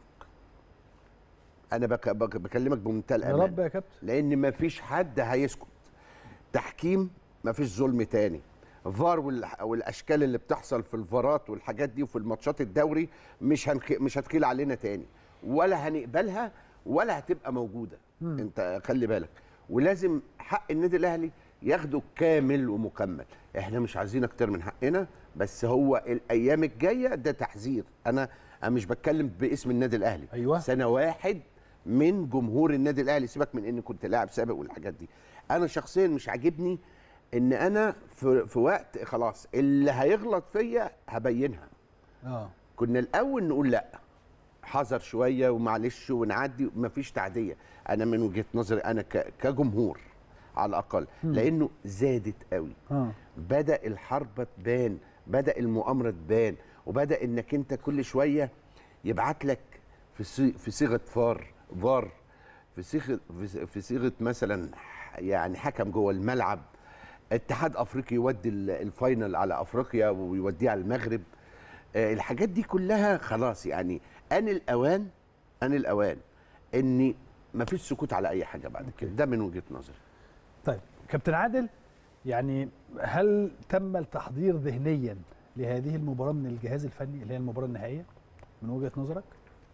انا بك بك بكلمك بمنتهى يا الامان رب يا كابتن لان مفيش حد هيسكت تحكيم مفيش ظلم تاني فار والح- والاشكال اللي بتحصل في الفارات والحاجات دي وفي الماتشات الدوري مش هنخ... مش هتخيل علينا تاني ولا هنقبلها ولا هتبقى موجوده انت خلي بالك ولازم حق النادي الاهلي ياخده كامل ومكمل احنا مش عايزين اكتر من حقنا بس هو الايام الجايه ده تحذير انا انا مش بتكلم باسم النادي الاهلي أيوة. سنه واحد من جمهور النادي الاهلي سيبك من اني كنت لاعب سابق والحاجات دي انا شخصيا مش عاجبني ان انا في, في وقت خلاص اللي هيغلط فيا هبينها اه كنا الاول نقول لا حذر شويه ومعلش ونعدي مفيش تعديه انا من وجهه نظري انا ك- كجمهور على الاقل لانه زادت قوي اه بدا الحرب تبان بدا المؤامره تبان وبدا انك انت كل شويه يبعت لك في صي- في صيغه فار فار في صيغه في- في صيغه مثلا يعني حكم جوه الملعب اتحاد افريقي يودي ال- الفاينل على افريقيا ويوديه على المغرب آه، الحاجات دي كلها خلاص يعني ان الاوان ان الاوان ان مفيش سكوت على اي حاجه بعد كده ده من وجهه نظري طيب كابتن عادل يعني هل تم التحضير ذهنيا لهذه المباراه من الجهاز الفني اللي هي المباراه النهائيه من وجهه نظرك؟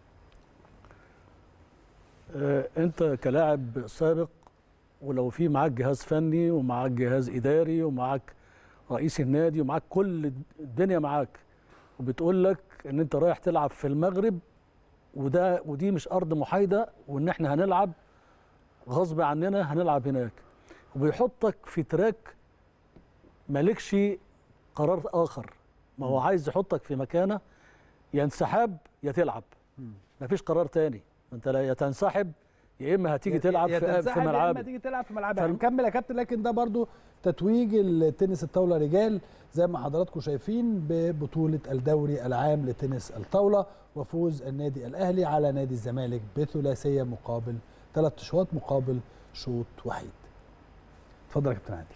آه، انت كلاعب سابق ولو في معاك جهاز فني ومعاك جهاز اداري ومعاك رئيس النادي ومعاك كل الدنيا معاك وبتقول لك ان انت رايح تلعب في المغرب وده ودي مش ارض محايده وان احنا هنلعب غصب عننا هنلعب هناك وبيحطك في تراك مالكش قرار اخر ما هو عايز يحطك في مكانه يا انسحاب يا تلعب مفيش قرار تاني انت لا يا تنسحب يا اما هتيجي تلعب يا في, تنسحب في يا إما ملعبك تيجي تلعب في ملعبك فالم- هنكمل نكمل يا كابتن لكن ده برضو تتويج التنس الطاوله رجال زي ما حضراتكم شايفين ببطوله الدوري العام لتنس الطاوله وفوز النادي الاهلي على نادي الزمالك بثلاثيه مقابل ثلاث اشواط مقابل شوط وحيد اتفضل يا كابتن عادل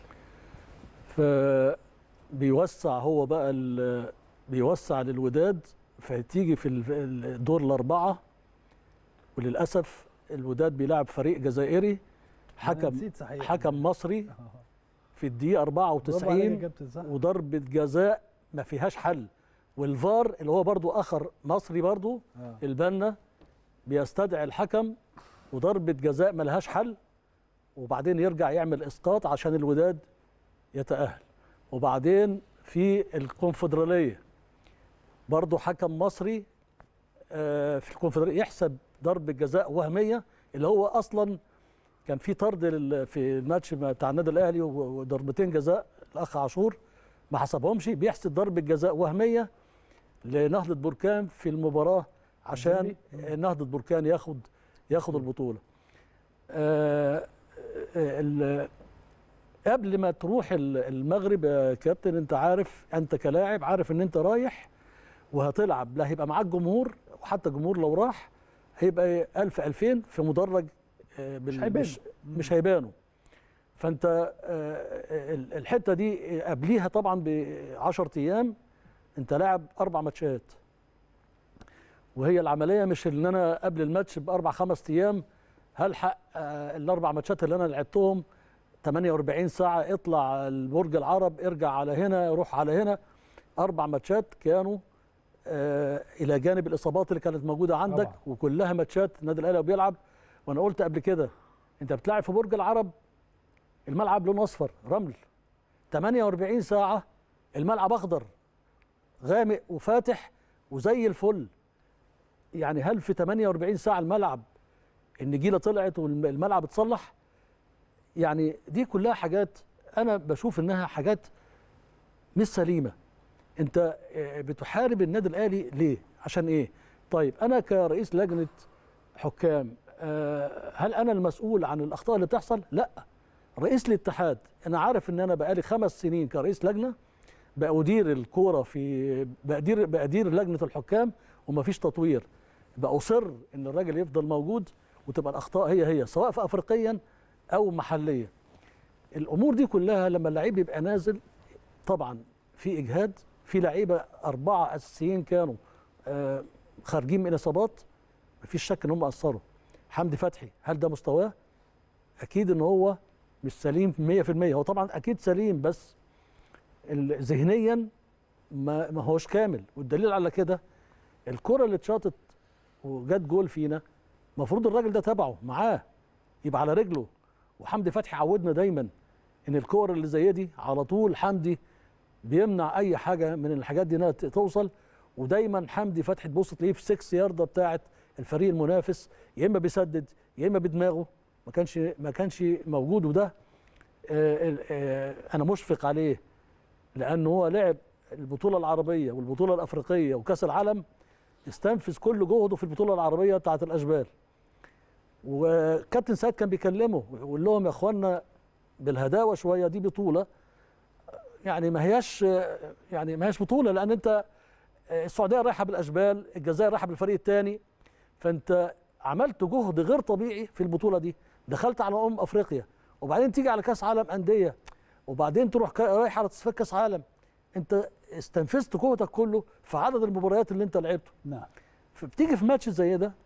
فبيوسع هو بقى ال- بيوسع للوداد فتيجي في ال- الدور الاربعه وللاسف الوداد بيلعب فريق جزائري أنا حكم نسيت صحيح حكم مصري آه. في الدقيقه برافو عليك يا 94 كابتن صح وضربه جزاء ما فيهاش حل والفار اللي هو برضو اخر مصري برضو آه. البنا بيستدعي الحكم وضربه جزاء ملهاش حل وبعدين يرجع يعمل اسقاط عشان الوداد يتاهل وبعدين في الكونفدراليه برضو حكم مصري آه، في الكونفدراليه يحسب ضربه جزاء وهميه اللي هو اصلا كان في طرد لل- في الماتش بتاع النادي الاهلي و- وضربتين جزاء الاخ عاشور ما حسبهمش بيحسب ضربه جزاء وهميه لنهضه بركان في المباراه عشان نهضه بركان ياخد ياخد البطوله آه، آه، ال- قبل ما تروح ال- المغرب يا كابتن انت عارف انت كلاعب عارف ان انت رايح وهتلعب لا هيبقى معاك جمهور وحتى الجمهور لو راح هيبقى 1000 2000 في مدرج آه، بال- مش هيبانوا. مش, مش هيبانوا فانت آه، ال- الحته دي قبليها طبعا ب 10 ايام انت لاعب اربع ماتشات وهي العمليه مش ان انا قبل الماتش باربع خمس ايام هلحق آه، الاربع ماتشات اللي انا لعبتهم 48 ساعه اطلع البرج العرب ارجع على هنا روح على هنا اربع ماتشات كانوا آه، الى جانب الاصابات اللي كانت موجوده عندك طبعا. وكلها ماتشات النادي الاهلي بيلعب وانا قلت قبل كده انت بتلعب في برج العرب الملعب لونه اصفر رمل 48 ساعه الملعب اخضر غامق وفاتح وزي الفل يعني هل في 48 ساعه الملعب النجيله طلعت والملعب اتصلح يعني دي كلها حاجات انا بشوف انها حاجات مش سليمه انت آه، بتحارب النادي الاهلي ليه عشان ايه طيب انا كرئيس لجنه حكام آه، هل انا المسؤول عن الاخطاء اللي بتحصل لا رئيس الاتحاد انا عارف ان انا بقالي خمس سنين كرئيس لجنه بأدير الكوره في بأدير بأدير لجنه الحكام ومفيش تطوير بأصر ان الراجل يفضل موجود وتبقى الاخطاء هي هي سواء في افريقيا او محليا الامور دي كلها لما اللعيب يبقى نازل طبعا في اجهاد في لعيبه اربعه اساسيين كانوا آه، خارجين من اصابات مفيش شك ان هم اثروا حمدي فتحي هل ده مستواه اكيد ان هو مش سليم 100% هو طبعا اكيد سليم بس ال- ذهنيا ما ما هوش كامل والدليل على كده الكره اللي اتشاطت وجت جول فينا المفروض الراجل ده تبعه معاه يبقى على رجله وحمدي فتحي عودنا دايما ان الكور اللي زي دي على طول حمدي بيمنع اي حاجه من الحاجات دي انها ت- توصل ودايما حمدي فتحي تبص تلاقيه في 6 ياردة بتاعه الفريق المنافس يا اما بيسدد يا اما بدماغه ما كانش ما كانش موجود وده آه، ال- آه، انا مشفق عليه لانه هو لعب البطوله العربيه والبطوله الافريقيه وكاس العالم استنفذ كل جهده في البطوله العربيه بتاعه الاشبال وكابتن سعيد كان بيكلمه ويقول لهم يا اخوانا بالهداوه شويه دي بطوله يعني ما هياش يعني ما هياش بطوله لان انت السعوديه رايحه بالاشبال الجزائر رايحه بالفريق الثاني فانت عملت جهد غير طبيعي في البطوله دي دخلت على ام افريقيا وبعدين تيجي على كاس عالم انديه وبعدين تروح كا- رايح على تصفيات كاس عالم انت استنفذت قوتك كله في عدد المباريات اللي انت لعبته نعم فبتيجي في ماتش زي ده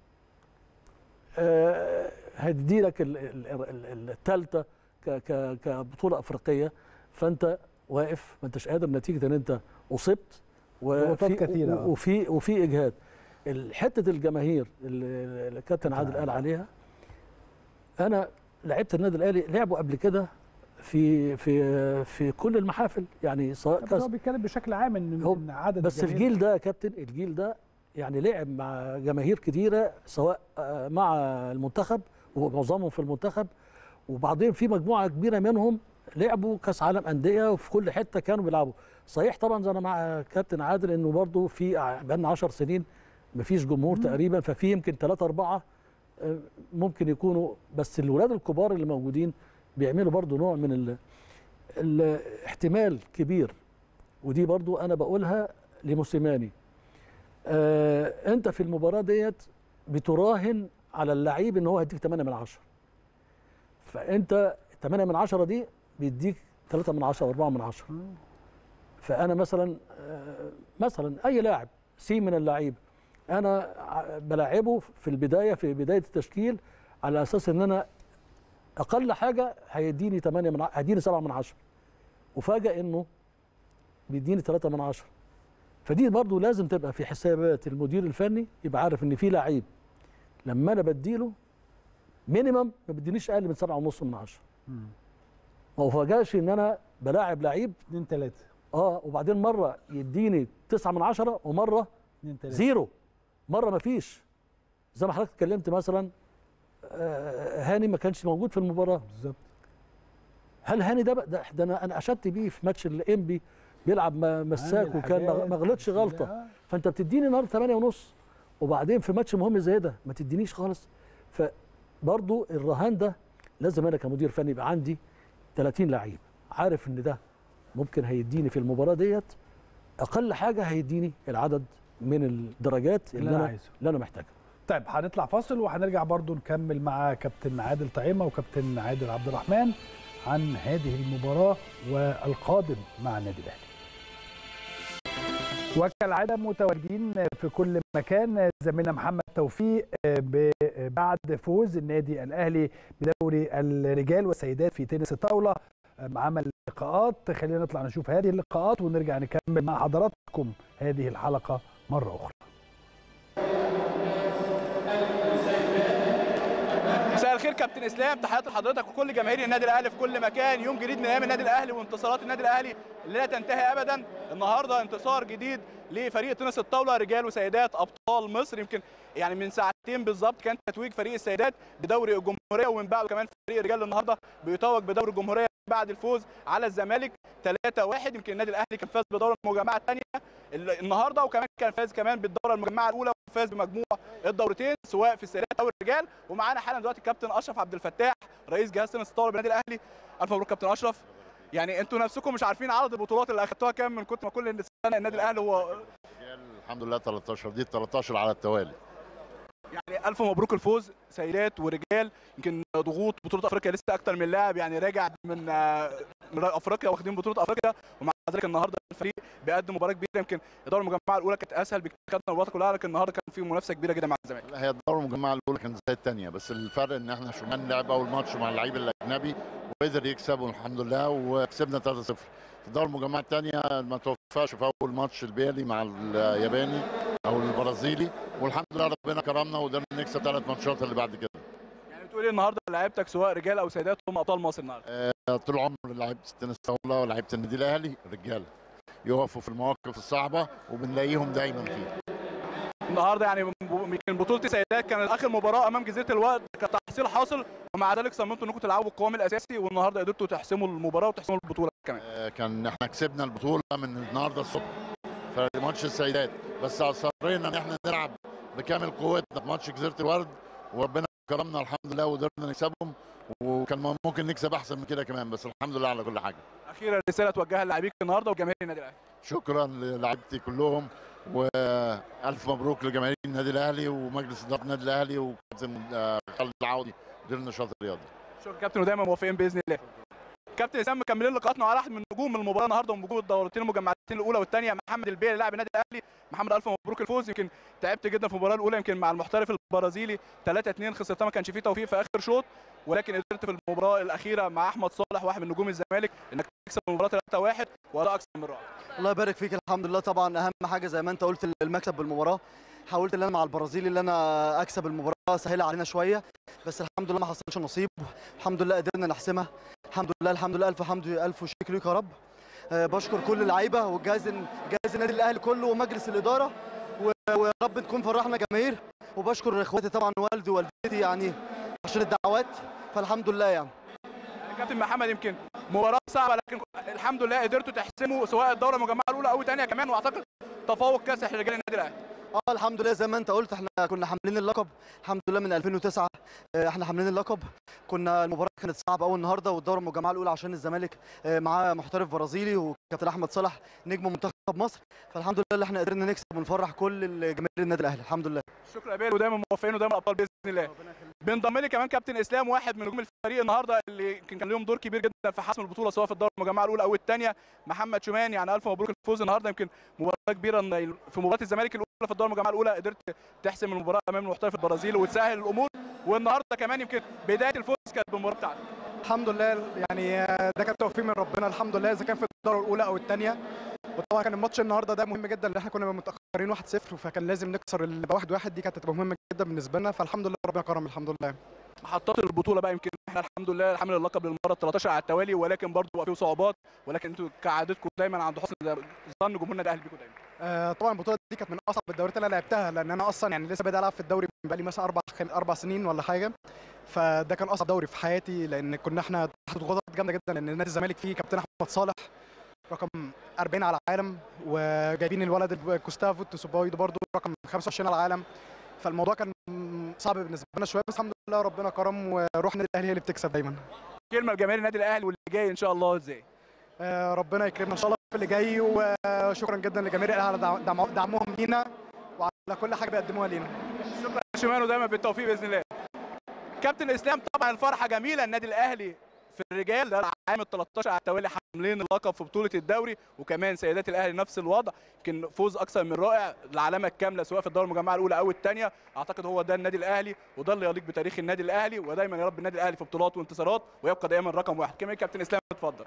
آه، هتدي لك الثالثه كبطوله افريقيه فانت واقف ما انتش قادر نتيجه ان انت اصبت ضغوطات كتيرة، آه. وفي وفي اجهاد حته الجماهير اللي اللي الكابتن عادل قال عليها انا لعبت النادي الاهلي لعبوا قبل كده في في في كل المحافل يعني سواء بس كاس هو بيتكلم بشكل عام ان هو إن عدد بس الجماهير- الجيل ده يا كابتن الجيل ده يعني لعب مع جماهير كتيره سواء آه، مع المنتخب ومعظمهم في المنتخب وبعدين في مجموعه كبيره منهم لعبوا كاس عالم انديه وفي كل حته كانوا بيلعبوا صحيح طبعا زي انا مع كابتن عادل انه برضه في بقالنا 10 سنين مفيش جمهور تقريبا ففي يمكن ثلاثة أربعة آه، ممكن يكونوا بس الولاد الكبار اللي موجودين بيعملوا برضه نوع من ال الاحتمال كبير ودي برضو انا بقولها لموسيماني آه انت في المباراه ديت بتراهن على اللعيب ان هو هيديك 8 من 10 فانت 8 من 10 دي بيديك 3 من 10 4 من 10 فانا مثلا آه مثلا اي لاعب سي من اللعيب انا ع- بلاعبه في البدايه في بدايه التشكيل على اساس ان انا اقل حاجه هيديني 8 من ع- هيديني 7 من 10 وفاجئ انه بيديني 3 من 10 فدي برضو لازم تبقى في حسابات المدير الفني يبقى عارف ان في لعيب لما انا بديله مينيمم ما بدينيش اقل من 7 ونص من 10 ما وفاجئش ان انا بلاعب لعيب 2 3 اه وبعدين مره يديني 9 من 10 ومره 2 3 زيرو مره ما فيش زي ما حضرتك اتكلمت مثلا آه، هاني ما كانش موجود في المباراه بالظبط هل هاني ده بقى- ده, ده انا انا اشدت بيه في ماتش الانبي بيلعب م- مساك عامل وكان ما- حاجات ما غلطش بس غلطه لا. فانت بتديني النهارده 8 ونص وبعدين في ماتش مهم زي ده ما تدينيش خالص فبرضو الرهان ده لازم انا كمدير فني يبقى عندي 30 لعيب عارف ان ده ممكن هيديني في المباراه ديت اقل حاجه هيديني العدد من الدرجات اللي, اللي أنا انا عايزه. اللي انا محتاجها طيب هنطلع فاصل وهنرجع برضو نكمل مع كابتن عادل طعيمه وكابتن عادل عبد الرحمن عن هذه المباراه والقادم مع النادي الاهلي وكالعاده متواجدين في كل مكان زميلنا محمد توفيق ب- بعد فوز النادي الاهلي بدوري الرجال والسيدات في تنس الطاوله عمل لقاءات خلينا نطلع نشوف هذه اللقاءات ونرجع نكمل مع حضراتكم هذه الحلقه مره اخرى مساء الخير كابتن اسلام تحياتي لحضرتك وكل جماهير النادي الاهلي في كل مكان يوم جديد من ايام النادي الاهلي وانتصارات النادي الاهلي اللي لا تنتهي ابدا النهارده انتصار جديد لفريق تنس الطاوله رجال وسيدات ابطال مصر يمكن يعني من ساعتين بالظبط كان تتويج فريق السيدات بدوري الجمهوريه ومن بعده كمان فريق الرجال النهارده بيتوج بدوري الجمهوريه بعد الفوز على الزمالك 3-1 يمكن النادي الاهلي كان فاز بدوري المجمعه الثانيه النهارده وكمان كان فاز كمان بالدوره المجمعه الاولى وفاز بمجموع الدورتين سواء في السيدات او الرجال ومعانا حالا دلوقتي الكابتن اشرف عبد الفتاح رئيس جهاز تنس الطاوله بالنادي الاهلي الف مبروك كابتن اشرف يعني انتوا نفسكم مش عارفين عدد البطولات اللي اخدتوها كام من كتر ما كل سنه النادي الاهلي هو الحمد لله 13 دي 13 على التوالي يعني الف مبروك الفوز سيدات ورجال يمكن ضغوط بطوله افريقيا لسه اكتر من لاعب يعني راجع من آه، من افريقيا واخدين بطوله افريقيا ومع ذلك النهارده الفريق بيقدم مباراه كبيره يمكن الدوره المجمعه الاولى كانت اسهل بكتير خدنا البطوله كلها لكن النهارده كان في منافسه كبيره جدا مع الزمالك لا هي الدوره المجمعه الاولى كانت زي الثانيه بس الفرق ان احنا شومان لعب اول ماتش مع اللعيب الاجنبي وقدر يكسب الحمد لله وكسبنا 3-0 في الدوره المجمعه الثانيه ما توفقش في اول ماتش البيلي مع الياباني او البرازيلي والحمد لله ربنا كرمنا وقدرنا نكسب ثلاث ماتشات اللي بعد كده يعني بتقول ايه النهارده لعيبتك سواء رجال او سيدات هم ابطال مصر النهارده آه، طول عمر لعيبه التنس طاوله ولعيبه النادي الاهلي رجاله يقفوا في المواقف الصعبه وبنلاقيهم دايما فيها النهارده يعني يمكن بطوله السيدات كانت اخر مباراه امام جزيره الوقت كانت تحصيل حاصل ومع ذلك صممتوا انكم تلعبوا القوام الاساسي والنهارده قدرتوا تحسموا المباراه وتحسموا البطوله كمان آه، كان احنا كسبنا البطوله من النهارده الصبح في ماتش السيدات بس اصرينا ان احنا نلعب بكامل قوتنا في ماتش جزيره الورد وربنا كرمنا الحمد لله وقدرنا نكسبهم وكان ممكن نكسب احسن من كده كمان بس الحمد لله على كل حاجه اخيرا رساله توجهها للاعبين النهارده وجماهير النادي الاهلي شكرا للاعيبتي كلهم والف مبروك لجماهير النادي الاهلي ومجلس اداره النادي الاهلي وكابتن آه، خالد العوضي مدير النشاط الرياضي شكرا كابتن ودايما موافقين باذن الله كابتن اسامه مكملين لقاءاتنا على واحد من نجوم المباراه النهارده ونجوم الدورتين المجمعتين الاولى والثانيه محمد البيلي لاعب النادي الاهلي محمد الف مبروك الفوز يمكن تعبت جدا في المباراه الاولى يمكن مع المحترف البرازيلي 3 2 خسرتها ما كانش فيه توفيق في اخر شوط ولكن قدرت في المباراه الاخيره مع احمد صالح واحد من نجوم الزمالك انك تكسب المباراه 3 1 وده اكثر من رائع الله يبارك فيك الحمد لله طبعا اهم حاجه زي ما انت قلت المكسب بالمباراه حاولت ان انا مع البرازيلي اللي انا اكسب المباراه سهلها علينا شويه بس الحمد لله ما حصلش نصيب الحمد لله قدرنا نحسمها الحمد لله الحمد لله الف حمد الف شكر ليك يا رب آه، بشكر كل اللعيبه والجهاز جهاز النادي الاهلي كله ومجلس الاداره و- ويا رب نكون فرحنا جماهير وبشكر اخواتي طبعا والدي ووالدتي يعني عشان الدعوات فالحمد لله يعني يعني كابتن محمد يمكن مباراه صعبه لكن الحمد لله قدرتوا تحسموا سواء الدوره المجمعه الاولى او الثانيه كمان واعتقد تفوق كاسح لرجال النادي الاهلي اه الحمد لله زي ما انت قلت احنا كنا حاملين اللقب الحمد لله من 2009 آه، احنا حاملين اللقب كنا المباراه كانت صعبه قوي النهارده والدوره المجمعه الاولى عشان الزمالك آه، معاه محترف برازيلي وكابتن احمد صلاح نجم منتخب مصر فالحمد لله اللي احنا قدرنا نكسب ونفرح كل جماهير النادي الاهلي الحمد لله شكرا يا بيل ودايما موفقين ودايما ابطال باذن الله بينضم لي كمان كابتن اسلام واحد من نجوم الفريق النهارده اللي كان كان لهم دور كبير جدا في حسم البطوله سواء في الدوره المجمعه الاولى او الثانيه محمد شومان يعني الف مبروك الفوز النهارده يمكن مباراه كبيره إن في مباراه الزمالك الاولى في الدوره المجمعه الاولى قدرت تحسم المباراه امام المحترف البرازيلي وتسهل الامور والنهارده كمان يمكن بدايه الفوز كانت بالمباراه بتاعتك الحمد لله يعني ده كان توفيق من ربنا الحمد لله اذا كان في الدوره الاولى او الثانيه وطبعا كان الماتش النهارده ده مهم جدا لان احنا كنا متاخرين 1-0 فكان لازم نكسر اللي بقى 1-1 دي كانت هتبقى مهمه جدا بالنسبه لنا فالحمد لله ربنا كرم الحمد لله محطات البطوله بقى يمكن احنا الحمد لله حامل اللقب للمره 13 على التوالي ولكن برضه بقى فيه صعوبات ولكن انتوا كعادتكم دايما عند حسن ظن جمهور النادي الاهلي بيكم دايما آه طبعا البطوله دي كانت من اصعب الدوريات اللي انا لعبتها لان انا اصلا يعني لسه بادئ العب في الدوري من بقالي مثلا اربع خم... اربع سنين ولا حاجه فده كان اصعب دوري في حياتي لان كنا احنا تحت ضغوطات جامده جدا لان نادي الزمالك فيه كابتن احمد صالح رقم 40 على العالم وجايبين الولد الب- جوستافو تسوباي ده برضه رقم 25 على العالم فالموضوع كان صعب بالنسبه لنا شويه بس الحمد لله ربنا كرم وروح النادي الاهلي هي اللي بتكسب دايما كلمه لجماهير النادي الاهلي واللي جاي ان شاء الله ازاي آه، ربنا يكرمنا ان شاء الله في اللي جاي وشكرا جدا لجماهير الاهلي على دعم- دعم- دعمهم لينا وعلى كل حاجه بيقدموها لينا شكرا يا شمال ودايما بالتوفيق باذن الله كابتن اسلام طبعا الفرحه جميله النادي الاهلي في الرجال ده العام ال 13 على التوالي حاملين اللقب في بطوله الدوري وكمان سيدات الاهلي نفس الوضع يمكن فوز اكثر من رائع العلامه الكامله سواء في الدوري المجمعه الاولى او الثانيه اعتقد هو ده النادي الاهلي وده اللي يليق بتاريخ النادي الاهلي ودايما يا رب النادي الاهلي في بطولات وانتصارات ويبقى دايما رقم واحد كمان كابتن اسلام اتفضل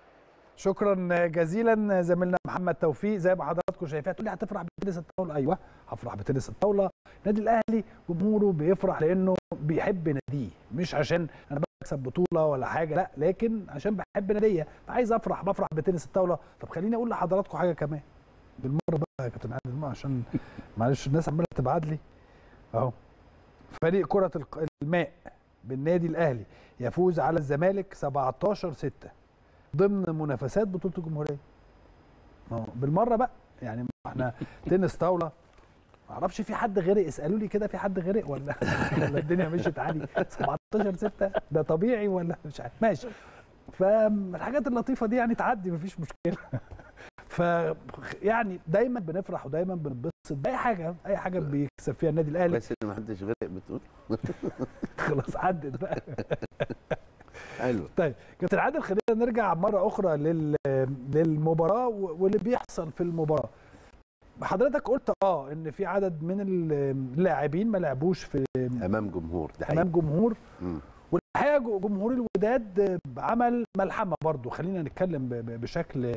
شكرا جزيلا زميلنا محمد توفيق زي ما حضراتكم شايفين تقول لي هتفرح بتنس الطاوله ايوه هفرح بتنس الطاوله النادي الاهلي جمهوره بيفرح لانه بيحب ناديه مش عشان انا بكسب بطوله ولا حاجه لا لكن عشان بحب ناديه فعايز افرح بفرح بتنس الطاوله طب خليني اقول لحضراتكم حاجه كمان بالمره بقى يا كابتن عادل ما عشان معلش الناس عماله تبعت لي اهو فريق كره الق- الماء بالنادي الاهلي يفوز على الزمالك 17 6 ضمن منافسات بطوله الجمهوريه ما هو بالمره بقى يعني احنا تنس طاوله ما اعرفش في حد غرق اسالوا لي كده في حد غرق ولا ولا الدنيا مشيت عادي 17 6 ده طبيعي ولا مش عارف ماشي فالحاجات اللطيفه دي يعني تعدي مفيش مشكله ف يعني دايما بنفرح ودايما بنبسط باي حاجه اي حاجه بيكسب فيها النادي الاهلي كويس ان ما حدش غرق بتقول خلاص عدت بقى حلو طيب كابتن عادل خلينا نرجع مره اخرى لل... للمباراه و- واللي بيحصل في المباراه حضرتك قلت اه ان في عدد من اللاعبين ما لعبوش في امام جمهور ده حقيقي امام جمهور مم. والحقيقه جو- جمهور الوداد عمل ملحمه برضو خلينا نتكلم ب- ب- بشكل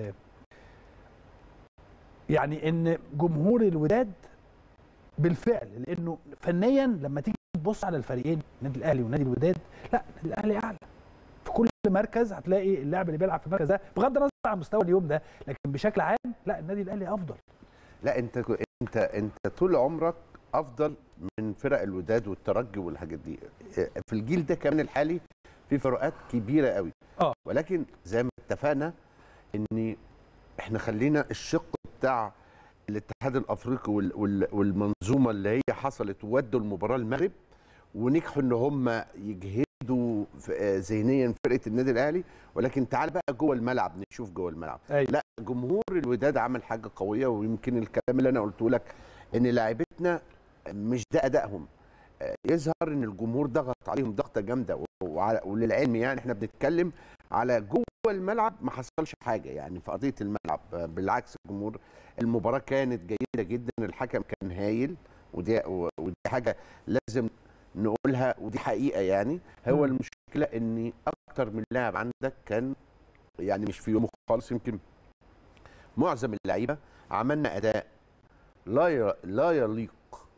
يعني ان جمهور الوداد بالفعل لانه فنيا لما تيجي تبص على الفريقين النادي الاهلي والنادي الوداد لا النادي الاهلي اعلى في كل مركز هتلاقي اللاعب اللي بيلعب في المركز ده بغض النظر عن مستوى اليوم ده لكن بشكل عام لا النادي الاهلي افضل لا انت انت انت طول عمرك افضل من فرق الوداد والترجي والحاجات دي في الجيل ده كمان الحالي في فروقات كبيره قوي اه. ولكن زي ما اتفقنا ان احنا خلينا الشق بتاع الاتحاد الافريقي وال- وال- والمنظومه اللي هي حصلت وودوا المباراه المغرب ونجحوا ان هم يجهدوا ف- آه ذهنيا فرقه النادي الاهلي ولكن تعال بقى جوه الملعب نشوف جوه الملعب أيوة. لا جمهور الوداد عمل حاجه قويه ويمكن الكلام اللي انا قلته لك ان لاعيبتنا مش ده ادائهم آه، يظهر ان الجمهور ضغط عليهم ضغطه جامده وعلى- وللعلم يعني احنا بنتكلم على جوه الملعب ما حصلش حاجه يعني في قضيه الملعب آه، بالعكس الجمهور المباراه كانت جيده جدا الحكم كان هايل ودي ودي حاجه لازم نقولها ودي حقيقه يعني هو مم. المشكله ان اكتر من لاعب عندك كان يعني مش في يومه خالص يمكن معظم اللعيبه عملنا اداء لا ي- لا يليق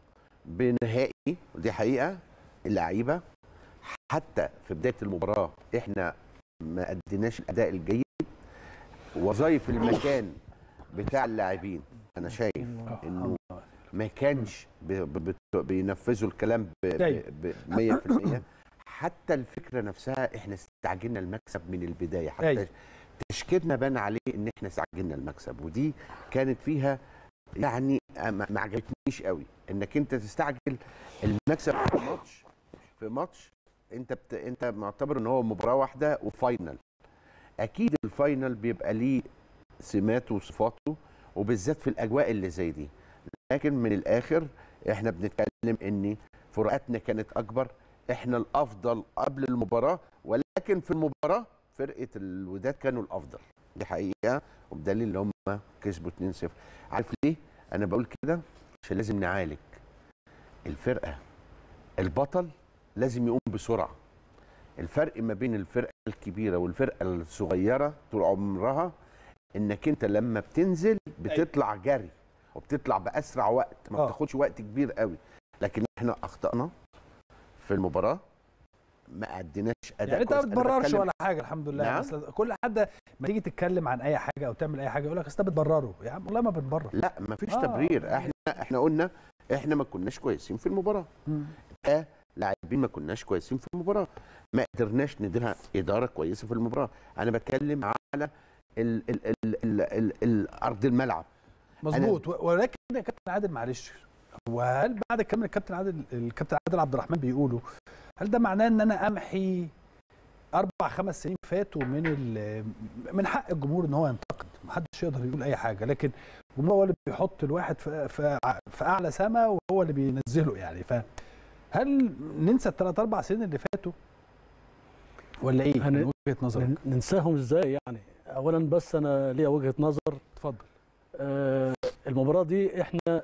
بنهائي ودي حقيقه اللعيبه حتى في بدايه المباراه احنا ما اديناش الاداء الجيد وظائف المكان بتاع اللاعبين انا شايف انه ما كانش ب- ب- بت- بينفذوا الكلام ب أيوة. ب- ب 100% حتى الفكره نفسها احنا استعجلنا المكسب من البدايه حتى أيوة. تشكيلنا بان عليه ان احنا استعجلنا المكسب ودي كانت فيها يعني ما ما عجبتنيش قوي انك انت تستعجل المكسب في ماتش في ماتش انت بت... انت معتبر ان هو مباراه واحده وفاينل اكيد الفاينل بيبقى ليه سماته وصفاته وبالذات في الاجواء اللي زي دي لكن من الاخر احنا بنتكلم ان فروقاتنا كانت اكبر احنا الافضل قبل المباراه ولكن في المباراه فرقه الوداد كانوا الافضل دي حقيقه وبدليل ان هم كسبوا 2-0 عارف ليه انا بقول كده عشان لازم نعالج الفرقه البطل لازم يقوم بسرعه الفرق ما بين الفرقه الكبيره والفرقه الصغيره طول عمرها انك انت لما بتنزل بتطلع جري وبتطلع باسرع وقت ما آه. بتاخدش وقت كبير قوي لكن احنا اخطانا في المباراه ما اديناش اداء يعني انت ما كويس. أنا بتبررش بتكلم- ولا حاجه الحمد لله نعم. بس كل حد ما تيجي تتكلم عن اي حاجه او تعمل اي حاجه يقول لك أصل انت بتبرره يا عم والله ما بنبرر لا ما فيش آه. تبرير احنا احنا قلنا احنا ما كناش كويسين في المباراه لاعبين ما كناش كويسين في المباراه ما قدرناش نديرها اداره كويسه في المباراه انا بتكلم على ال ال ال ال ال ال ارض الملعب مظبوط و- ولكن يا كابتن عادل معلش وهل بعد الكلام اللي الكابتن عادل الكابتن عادل عبد الرحمن بيقوله هل ده معناه ان انا امحي اربع خمس سنين فاتوا من ال- من حق الجمهور ان هو ينتقد محدش يقدر يقول اي حاجه لكن الجمهور هو اللي بيحط الواحد في في, في اعلى سما وهو اللي بينزله يعني فهل ننسى الثلاث اربع سنين اللي فاتوا ولا ايه هن- من وجهه نظرك نن- ننساهم ازاي يعني اولا بس انا ليا وجهه نظر اتفضل آه، المباراه دي احنا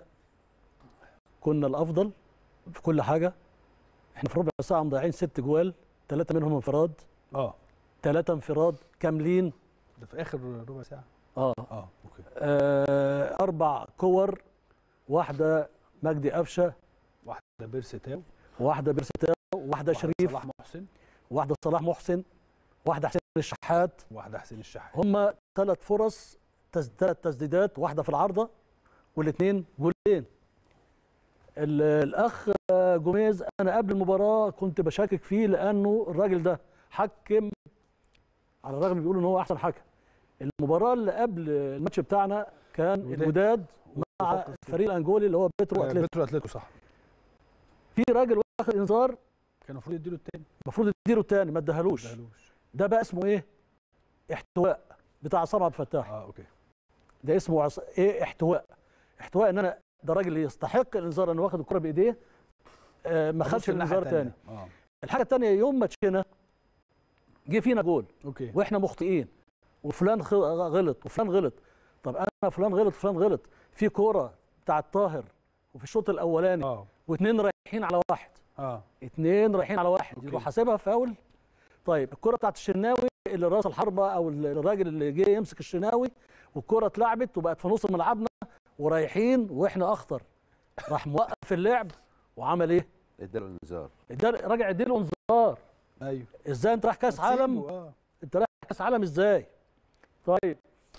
كنا الافضل في كل حاجه احنا في ربع ساعه مضيعين ست جوال ثلاثه منهم انفراد اه ثلاثه انفراد كاملين ده في اخر ربع ساعه اه اه اوكي آه، اربع كور واحده مجدي قفشه واحده بيرسي تاو واحده بيرستاو واحده واحدة شريف صلاح محسن واحده صلاح محسن واحده حسين الشحات واحده حسين الشحات هم ثلاث فرص تس- ثلاث تسديدات واحده في العارضه والاثنين جولين ال- الاخ آه، جوميز انا قبل المباراه كنت بشكك فيه لانه الراجل ده حكم على الرغم بيقولوا ان هو احسن حكم المباراه اللي قبل الماتش بتاعنا كان الوداد. الوداد مع وفاق الفريق الانجولي اللي هو بيترو آه، اتلتيكو بترو اتلتيكو صح في راجل واخد انذار كان المفروض يديله التاني المفروض يديله الثاني ما اداهالوش مدهلوش. ده بقى اسمه ايه احتواء بتاع عصام عبد الفتاح اه اوكي ده اسمه عص... ايه احتواء احتواء ان انا ده راجل يستحق الانذار انه واخد الكره بايديه آه ما أبص خدش الناحية الانذار تاني التانية. اه الحاجه الثانيه يوم ماتشنا جه فينا جول اوكي واحنا مخطئين وفلان خ- غلط وفلان غلط طب انا فلان غلط وفلان غلط في كوره بتاعت طاهر وفي الشوط الاولاني اه واثنين رايحين على واحد اه اثنين رايحين على واحد أوكي. يروح حاسبها فاول طيب الكره بتاعت الشناوي اللي راس الحربه او الراجل اللي جه يمسك الشناوي والكره اتلعبت وبقت في نص ملعبنا ورايحين واحنا اخطر راح موقف اللعب وعمل ايه؟ اداله انذار ده راجع اديله انذار ايوه ازاي انت رايح كاس عالم هتسيبه، اه انت رايح كاس عالم ازاي؟ طيب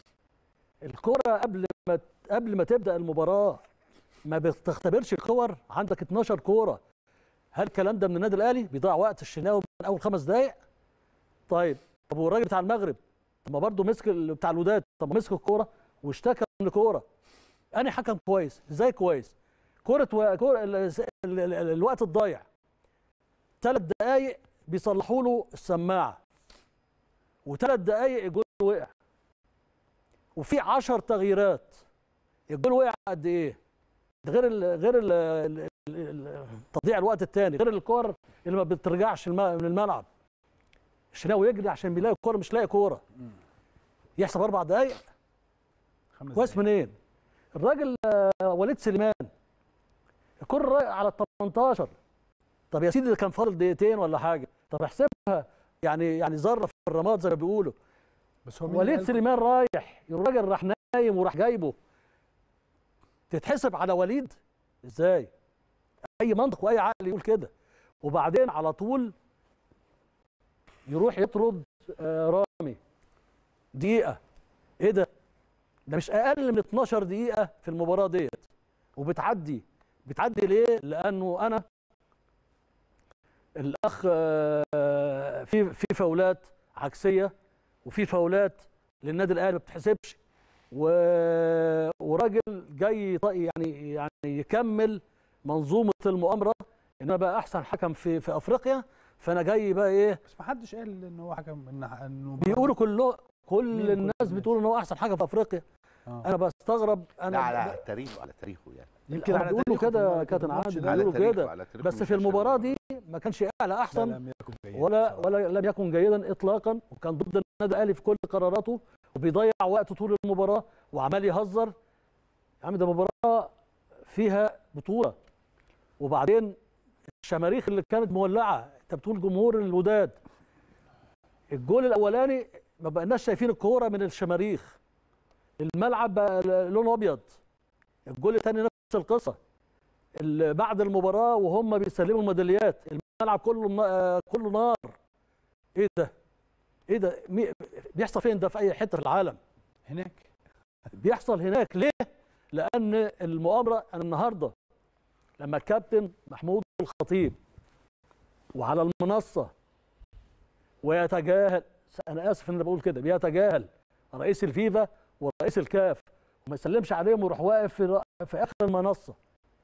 الكرة قبل ما قبل ما تبدا المباراه ما بتختبرش الكور عندك 12 كوره هل الكلام ده من النادي الاهلي بيضيع وقت الشناوي من اول خمس دقائق؟ طيب طب والراجل بتاع المغرب طب ما برضه مسك ال- بتاع الوداد طب ما مسك الكوره واشتكى من الكوره انا حكم كويس ازاي كويس؟ كوره و... كوره ال... ال... ال... ال... الوقت الضايع ثلاث دقائق بيصلحوا له السماعه وثلاث دقائق الجول وقع وفي 10 تغييرات الجول وقع قد ايه؟ ده غير ال غير ال ال- ال- تضييع الوقت الثاني غير الكور اللي ما بترجعش الم- من الملعب الشناوي يجري عشان بيلاقي الكوره مش لاقي كوره يحسب اربع دقائق خمس كويس دقايق. منين؟ الراجل آه، وليد سليمان الكره رايحة على ال 18 طب يا سيدي ده كان فاضل دقيقتين ولا حاجه طب احسبها يعني يعني ذره في الرماد زي ما بيقولوا بس هو مين وليد قال- سليمان رايح الراجل راح نايم وراح جايبه تتحسب على وليد ازاي اي منطق واي عقل يقول كده وبعدين على طول يروح يطرد آه، رامي دقيقه ايه ده ده مش اقل من 12 دقيقه في المباراه ديت وبتعدي بتعدي ليه لانه انا الاخ آه، في في فاولات عكسيه وفي فاولات للنادي الاهلي ما بتحسبش و... وراجل جاي ط- يعني يعني يكمل منظومه المؤامره ان انا بقى احسن حكم في في افريقيا فانا جاي بقى ايه بس ما حدش قال ان هو حكم ان انه بيقولوا كله مين كل كل الناس الناس؟ بتقول ان هو احسن حكم في افريقيا آه. انا بستغرب لا انا على تاريخه على تاريخه يعني يمكن هم على بيقولوا تاريخه في كده الماتش- كابتن الماتش عادل ده. على بيقولوا تاريخه كده على تاريخه بس مش في عشان المباراه دي ما كانش اعلى لا احسن لم يكن جيد ولا بصراحة. ولا لم يكن جيدا اطلاقا وكان ضد النادي الاهلي في كل قراراته وبيضيع وقته طول المباراه وعمال يهزر يا عم ده مباراه فيها بطوله وبعدين الشماريخ اللي كانت مولعه انت بتقول جمهور الوداد الجول الاولاني ما بقناش شايفين الكوره من الشماريخ الملعب بقى لونه ابيض الجول الثاني نفس القصه ال- بعد المباراه وهم بيسلموا الميداليات الملعب كله نا- كله نار ايه ده ايه ده مي- بيحصل فين ده في اي حته في العالم هناك بيحصل هناك ليه لان المؤامره انا النهارده لما الكابتن محمود الخطيب وعلى المنصه ويتجاهل انا اسف ان انا بقول كده بيتجاهل رئيس الفيفا ورئيس الكاف وما يسلمش عليهم ويروح واقف في, في اخر المنصه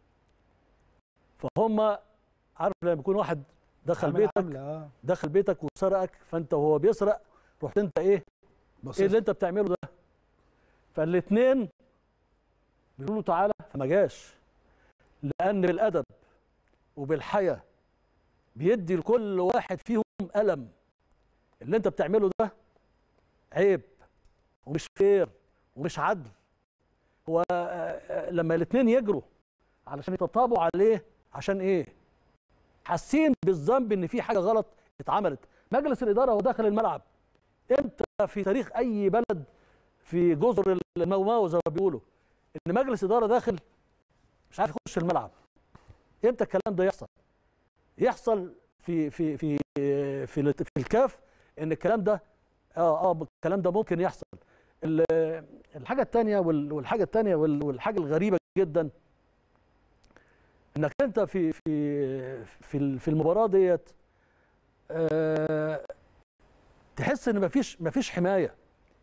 فهم عارف لما يكون واحد دخل عامل بيتك عاملة، اه دخل بيتك وسرقك فانت وهو بيسرق رحت انت ايه بص ايه اللي انت بتعمله ده فالاثنين بيقولوا له تعالى فما جاش لان بالادب وبالحياه بيدي لكل واحد فيهم الم اللي انت بتعمله ده عيب ومش فير ومش عدل هو آه، آه، لما الاثنين يجروا علشان يتطابوا عليه عشان ايه حاسين بالذنب ان في حاجه غلط اتعملت مجلس الاداره هو داخل الملعب امتى في تاريخ اي بلد في جزر الموماو زي ما بيقولوا ان مجلس اداره داخل مش عارف يخش الملعب امتى الكلام ده يحصل يحصل في في في في, الات- في الكاف ان الكلام ده اه اه الكلام ده ممكن يحصل ال- الحاجه الثانيه والحاجه الثانيه والحاجه الغريبه جدا انك انت في في في ال- في المباراه ديت آه تحس ان مفيش مفيش حمايه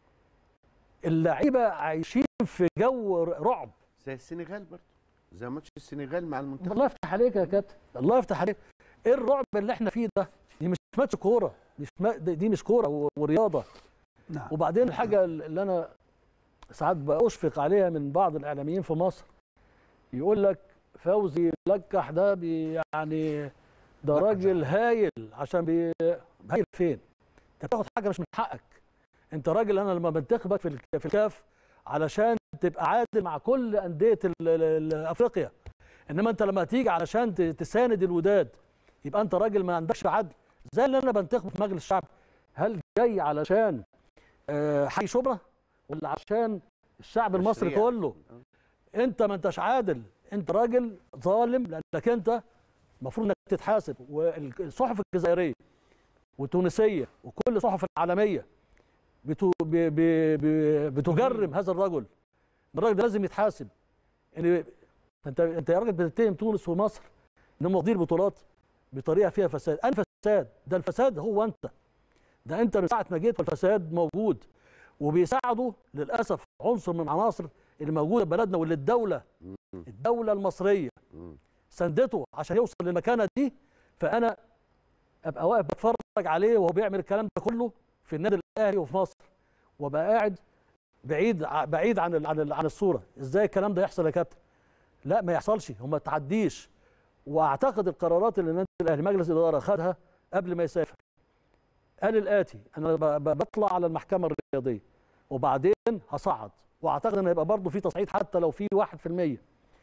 اللعيبه عايشين في جو رعب زي السنغال برضه زي ماتش السنغال مع المنتخب الله يفتح عليك يا كابتن الله يفتح عليك ايه الرعب اللي احنا فيه ده دي مش ماتش كوره مش ما دي دي مش كوره و- ورياضه نعم وبعدين الحاجه اللي انا ساعات بأشفق عليها من بعض الاعلاميين في مصر يقول لك فوزي لكح ده بي يعني ده راجل هايل عشان بي هايل فين؟ انت بتاخد حاجه مش من حقك انت راجل انا لما بنتخبك في الك- في الكاف علشان تبقى عادل مع كل انديه ال- ال- ال- افريقيا انما انت لما تيجي علشان ت- تساند الوداد يبقى انت راجل ما عندكش عدل زي اللي انا بنتخبه في مجلس الشعب هل جاي علشان آه، حي شبرا ولا عشان الشعب المصري تشريع. كله انت ما انتش عادل انت راجل ظالم لانك انت المفروض انك تتحاسب والصحف الجزائريه والتونسيه وكل الصحف العالميه بتو ب ب ب بتجرم هذا الرجل الراجل ده لازم يتحاسب يعني انت انت يا راجل بتتهم تونس ومصر انهم واخدين بطولات بطريقه فيها فساد انا فساد ده الفساد هو انت ده انت من ساعه ما جيت والفساد موجود وبيساعدوا للاسف عنصر من العناصر اللي موجوده في بلدنا واللي الدوله الدوله المصريه سندته عشان يوصل للمكانه دي فانا ابقى واقف بتفرج عليه وهو بيعمل الكلام ده كله في النادي الاهلي وفي مصر وابقى قاعد بعيد ع- بعيد عن ال- عن ال- عن الصوره ازاي الكلام ده يحصل يا كابتن لا ما يحصلش وما تعديش واعتقد القرارات اللي النادي الاهلي مجلس الاداره خدها قبل ما يسافر قال الاتي انا ب- ب- بطلع على المحكمه الرياضيه وبعدين هصعد واعتقد ان هيبقى برضه في تصعيد حتى لو في 1%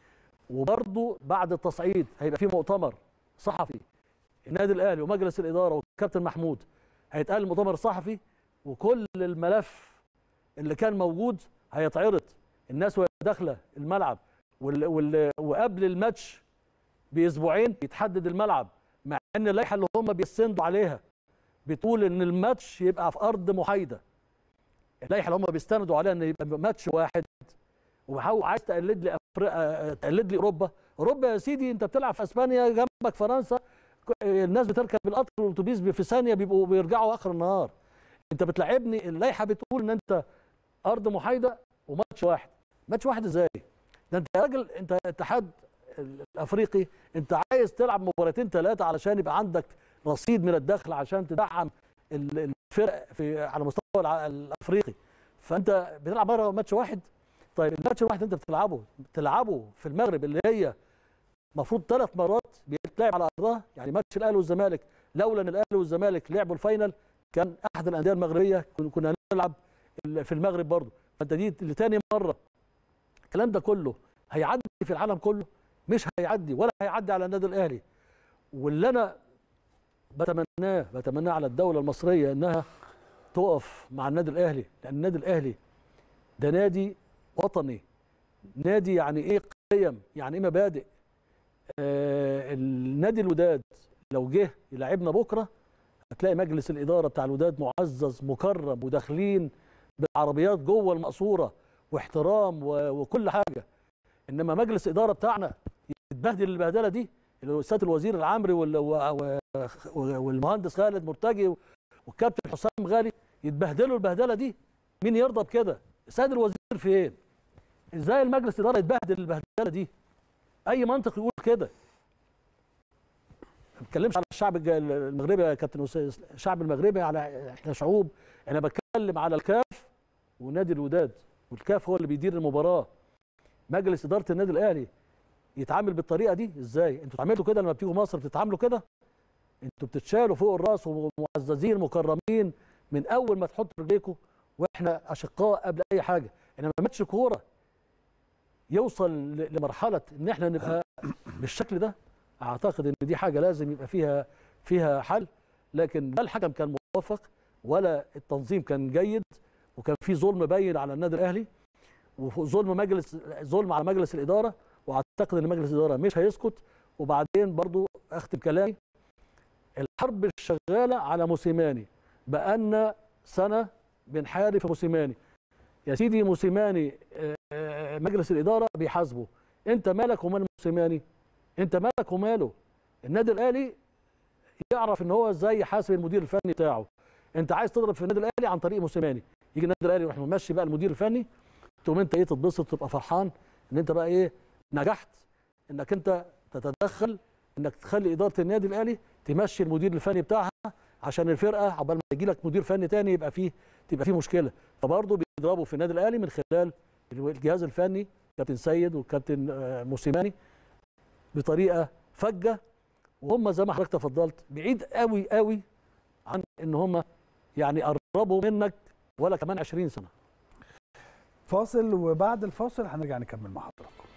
وبرضه بعد التصعيد هيبقى في مؤتمر صحفي النادي الاهلي ومجلس الاداره والكابتن محمود هيتقال المؤتمر الصحفي وكل الملف اللي كان موجود هيتعرض الناس وهي داخله الملعب وال وال وقبل الماتش باسبوعين يتحدد الملعب مع ان اللائحه اللي هم بيستندوا عليها بتقول ان الماتش يبقى في ارض محايده اللائحه اللي هم بيستندوا عليها ان يبقى ماتش واحد وحاول عايز تقلد لي افريقيا تقلد لي اوروبا اوروبا يا سيدي انت بتلعب في اسبانيا جنبك فرنسا ك- الناس بتركب القطر والاتوبيس في ثانيه بيبقوا بيرجعوا اخر النهار انت بتلعبني اللائحه بتقول ان انت ارض محايده وماتش واحد ماتش واحد ازاي ده انت يا راجل انت اتحاد الافريقي انت عايز تلعب مباراتين ثلاثه علشان يبقى عندك رصيد من الدخل عشان تدعم ال- الفرق في على مستوى الع- الافريقي فانت بتلعب مره ماتش واحد طيب الماتش الواحد انت بتلعبه بتلعبه في المغرب اللي هي المفروض ثلاث مرات بيتلعب على ارضها يعني ماتش الاهلي والزمالك لولا ان الاهلي والزمالك لعبوا الفاينل كان احد الانديه المغربيه كن- كنا هنلعب ال- في المغرب برضه فانت دي لتاني مره الكلام ده كله هيعدي في العالم كله مش هيعدي ولا هيعدي على النادي الاهلي واللي انا بتمناه بتمناه على الدوله المصريه انها تقف مع النادي الاهلي لان النادي الاهلي ده نادي وطني نادي يعني ايه قيم يعني ايه مبادئ آه النادي الوداد لو جه يلعبنا بكره هتلاقي مجلس الاداره بتاع الوداد معزز مكرم وداخلين بالعربيات جوه المقصوره واحترام و- وكل حاجه انما مجلس الاداره بتاعنا يتبهدل البهدله دي اللي سياده الوزير العمري وال- و- و- والمهندس خالد مرتجي والكابتن حسام غالي يتبهدلوا البهدله دي مين يرضى بكده سيد الوزير فين ازاي المجلس الاداره يتبهدل البهدله دي اي منطق يقول كده ما بتكلمش على الشعب الج- المغربي يا كابتن أسامة، الشعب المغربي على احنا شعوب انا بتكلم على الكاف ونادي الوداد والكاف هو اللي بيدير المباراه مجلس اداره النادي الاهلي يتعامل بالطريقه دي ازاي انتوا اتعاملتوا كده لما بتيجوا مصر بتتعاملوا كده انتوا بتتشالوا فوق الراس ومعززين مكرمين من اول ما تحط رجليكم واحنا اشقاء قبل اي حاجه انما ماتش كوره يوصل ل- لمرحله ان احنا نبقى بالشكل ده اعتقد ان دي حاجه لازم يبقى فيها فيها حل لكن لا الحكم كان موفق ولا التنظيم كان جيد وكان في ظلم باين على النادي الاهلي وظلم مجلس ظلم على مجلس الاداره واعتقد ان مجلس الاداره مش هيسكت وبعدين برضو اختم كلامي الحرب الشغاله على موسيماني بقالنا سنه بنحارب في موسيماني يا سيدي موسيماني آه، آه، مجلس الاداره بيحاسبه انت مالك ومال موسيماني انت مالك وماله النادي الاهلي يعرف ان هو ازاي يحاسب المدير الفني بتاعه انت عايز تضرب في النادي الاهلي عن طريق موسيماني يجي النادي الاهلي يروح ممشي بقى المدير الفني تقوم انت ايه تتبسط تبقى فرحان ان انت بقى ايه نجحت انك انت تتدخل انك تخلي اداره النادي الاهلي تمشي المدير الفني بتاعها عشان الفرقه عقبال ما يجي لك مدير فني تاني يبقى فيه تبقى فيه مشكله فبرضه بيضربوا في النادي الاهلي من خلال الجهاز الفني كابتن سيد وكابتن آه، موسيماني بطريقه فجه وهم زي ما حضرتك تفضلت بعيد قوي قوي عن ان هم يعني قربوا منك ولا كمان 20 سنه فاصل وبعد الفاصل هنرجع نكمل مع حضراتكم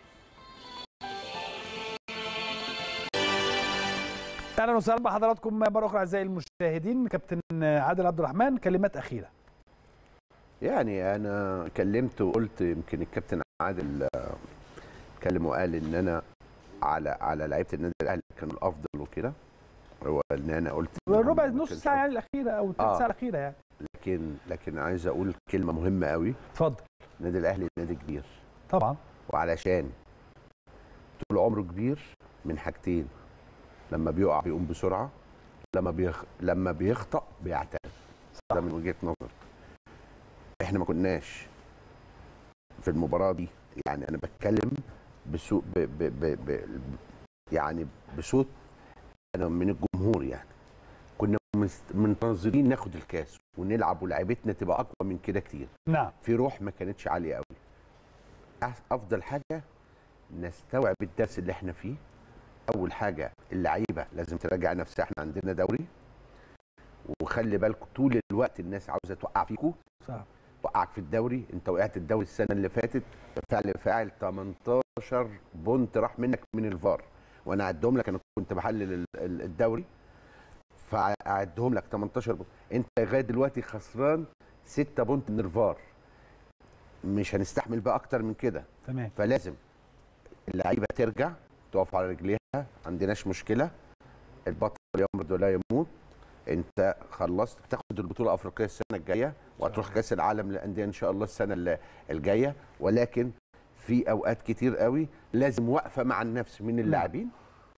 اهلا وسهلا بحضراتكم مره اخرى اعزائي المشاهدين كابتن عادل عبد الرحمن كلمات اخيره يعني انا كلمت وقلت يمكن الكابتن عادل آه، اتكلم وقال ان انا على على لعيبه النادي الاهلي كانوا الافضل وكده هو ان انا قلت إن هم ربع ما نص كانش ساعه يعني الاخيره او ثلث آه. ساعه الاخيره يعني لكن لكن عايز اقول كلمه مهمه قوي اتفضل النادي الاهلي نادي كبير طبعا وعلشان طول عمره كبير من حاجتين لما بيقع بيقوم بسرعه لما بيخ... لما بيخطأ بيعترف ده من وجهه نظر احنا ما كناش في المباراه دي يعني انا بتكلم بسوء ب... ب... ب... ب... يعني بصوت انا من الجمهور يعني كنا مست- منتظرين ناخد الكاس ونلعب ولاعيبتنا تبقى اقوى من كده كتير نعم في روح ما كانتش عاليه قوي أح- افضل حاجه نستوعب الدرس اللي احنا فيه اول حاجه اللعيبه لازم تراجع نفسها احنا عندنا دوري وخلي بالكم طول الوقت الناس عاوزه توقع فيكم صح توقعك في الدوري انت وقعت الدوري السنه اللي فاتت فعل فاعل 18 بونت راح منك من الفار وانا اعدهم لك انا كنت بحلل ال- ال- الدوري فاعدهم لك 18 بونت انت لغايه دلوقتي خسران 6 بونت من الفار مش هنستحمل بقى اكتر من كده تمام فلازم اللعيبه ترجع تقف على رجليها ما عندناش مشكله البطل يمرض ولا يموت انت خلصت تاخد البطوله الافريقيه السنه الجايه وهتروح كاس العالم للانديه ان شاء الله السنه اللي- الجايه ولكن في اوقات كتير قوي لازم وقفه مع النفس من اللاعبين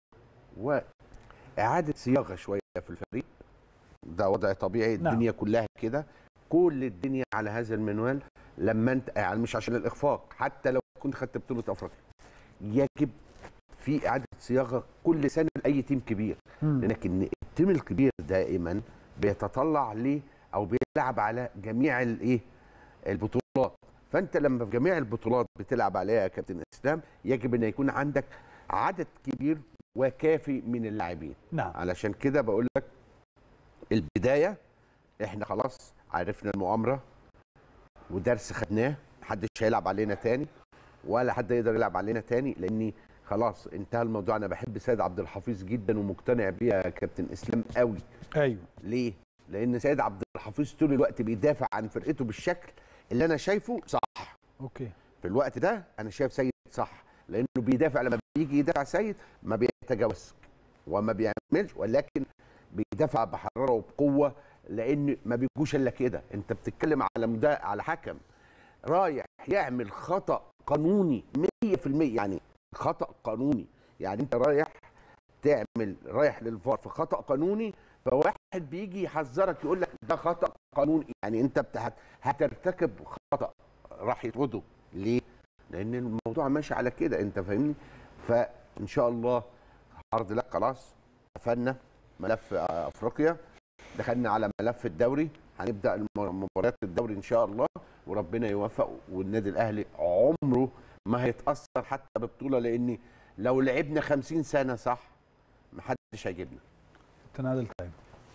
واعاده صياغه شويه في الفريق ده وضع طبيعي نعم. الدنيا كلها كده كل الدنيا على هذا المنوال لما انت يعني مش عشان الاخفاق حتى لو كنت خدت بطوله افريقيا يجب في اعاده صياغه كل سنه لاي تيم كبير مم. لكن التيم الكبير دائما بيتطلع ليه او بيلعب على جميع الايه البطولات فانت لما في جميع البطولات بتلعب عليها يا كابتن اسلام يجب ان يكون عندك عدد كبير وكافي من اللاعبين نعم علشان كده بقول لك البدايه احنا خلاص عرفنا المؤامره ودرس خدناه محدش هيلعب علينا تاني ولا حد يقدر يلعب علينا تاني لاني خلاص انتهى الموضوع انا بحب سيد عبد الحفيظ جدا ومقتنع بيه يا كابتن اسلام قوي ايوه ليه لان سيد عبد الحفيظ طول الوقت بيدافع عن فرقته بالشكل اللي انا شايفه صح اوكي في الوقت ده انا شايف سيد صح لانه بيدافع لما بيجي يدافع سيد ما بيتجاوزش وما بيعملش ولكن بيدافع بحراره وبقوه لان ما بيجوش الا كده انت بتتكلم على مدا... على حكم رايح يعمل خطا قانوني 100% يعني خطا قانوني يعني انت رايح تعمل رايح للفار في خطا قانوني فواحد بيجي يحذرك يقول لك ده خطا قانوني يعني انت بت- هترتكب خطا راح يطرده ليه؟ لان الموضوع ماشي على كده انت فاهمني؟ فان شاء الله عرض لك خلاص قفلنا ملف آه، افريقيا دخلنا على ملف الدوري هنبدا الم- مباريات الدوري ان شاء الله وربنا يوفق والنادي الاهلي عمره ما هيتاثر حتى ببطوله لان لو لعبنا 50 سنه صح محدش هيجيبنا كابتن عادل طيب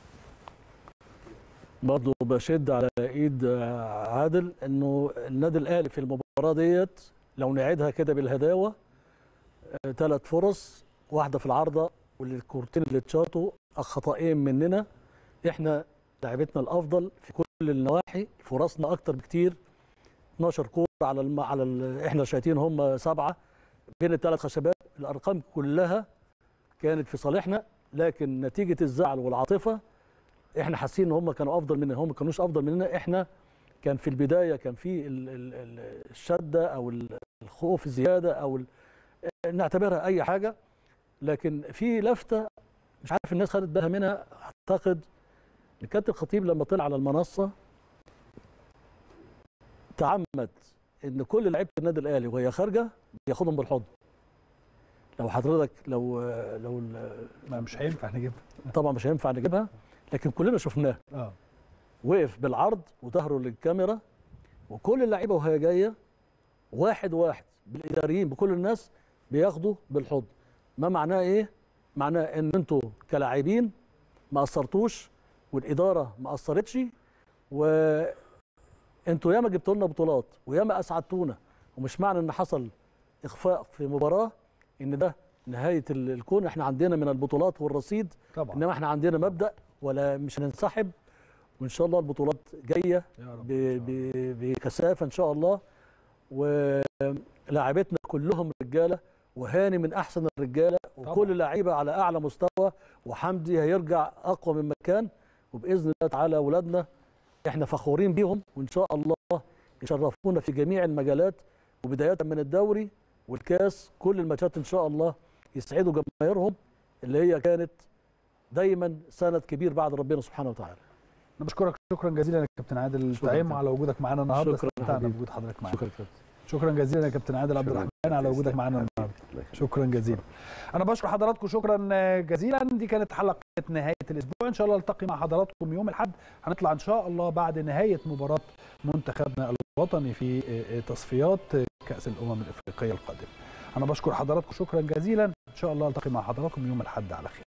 برضه بشد على ايد آه، عادل انه النادي الاهلي في المباراه ديت لو نعيدها كده بالهداوه ثلاث فرص واحده في العارضه والكورتين اللي اتشاطوا خطأين مننا احنا لعبتنا الافضل في كل النواحي فرصنا اكتر بكتير 12 كوره على الم... على ال... احنا شايفين هم سبعه بين الثلاث خشبات الارقام كلها كانت في صالحنا لكن نتيجه الزعل والعاطفه احنا حاسين ان هم كانوا افضل مننا هم ما كانوش افضل مننا احنا كان في البدايه كان في ال- ال- ال- الشده او ال- الخوف الزياده او ال- نعتبرها اي حاجه لكن في لفته مش عارف الناس خدت بالها منها اعتقد الكابتن الخطيب لما طلع على المنصه تعمد ان كل لعيبه النادي الاهلي وهي خارجه بياخدهم بالحضن لو حضرتك لو لو ما مش هينفع نجيبها طبعا مش هينفع نجيبها لكن كلنا شفناه اه وقف بالعرض وظهره للكاميرا وكل اللعيبه وهي جايه واحد واحد بالاداريين بكل الناس بياخدوا بالحضن ما معناه ايه معناه ان انتوا كلاعبين ما قصرتوش والاداره ما قصرتش وانتوا ياما جبتوا لنا بطولات وياما اسعدتونا ومش معنى ان حصل اخفاء في مباراه ان ده نهايه ال- الكون احنا عندنا من البطولات والرصيد طبعا انما احنا عندنا مبدا ولا مش هننسحب وان شاء الله البطولات جايه يا رب ب- إن شاء الله. ب- بكثافه ان شاء الله ولاعبتنا كلهم رجاله وهاني من احسن الرجاله طبعاً. وكل اللعيبه على اعلى مستوى وحمدي هيرجع اقوى من مكان وباذن الله تعالى اولادنا احنا فخورين بيهم وان شاء الله يشرفونا في جميع المجالات وبدايه من الدوري والكاس كل الماتشات ان شاء الله يسعدوا جماهيرهم اللي هي كانت دايما سند كبير بعد ربنا سبحانه وتعالى انا بشكرك شكرا جزيلا يا كابتن عادل شكراً طعيم كابتن. على وجودك معانا النهارده شكراً استمتعنا حبيبي. بوجود حضرتك معانا شكرا كابتن شكرا جزيلا يا كابتن عادل عبد شكراً. الرحمن على وجودك معانا النهارده شكرا جزيلا انا بشكر حضراتكم شكرا جزيلا دي كانت حلقه نهايه الاسبوع ان شاء الله التقي مع حضراتكم يوم الاحد هنطلع ان شاء الله بعد نهايه مباراه منتخبنا الوطني في تصفيات كاس الامم الافريقيه القادمه انا بشكر حضراتكم شكرا جزيلا ان شاء الله التقي مع حضراتكم يوم الاحد على خير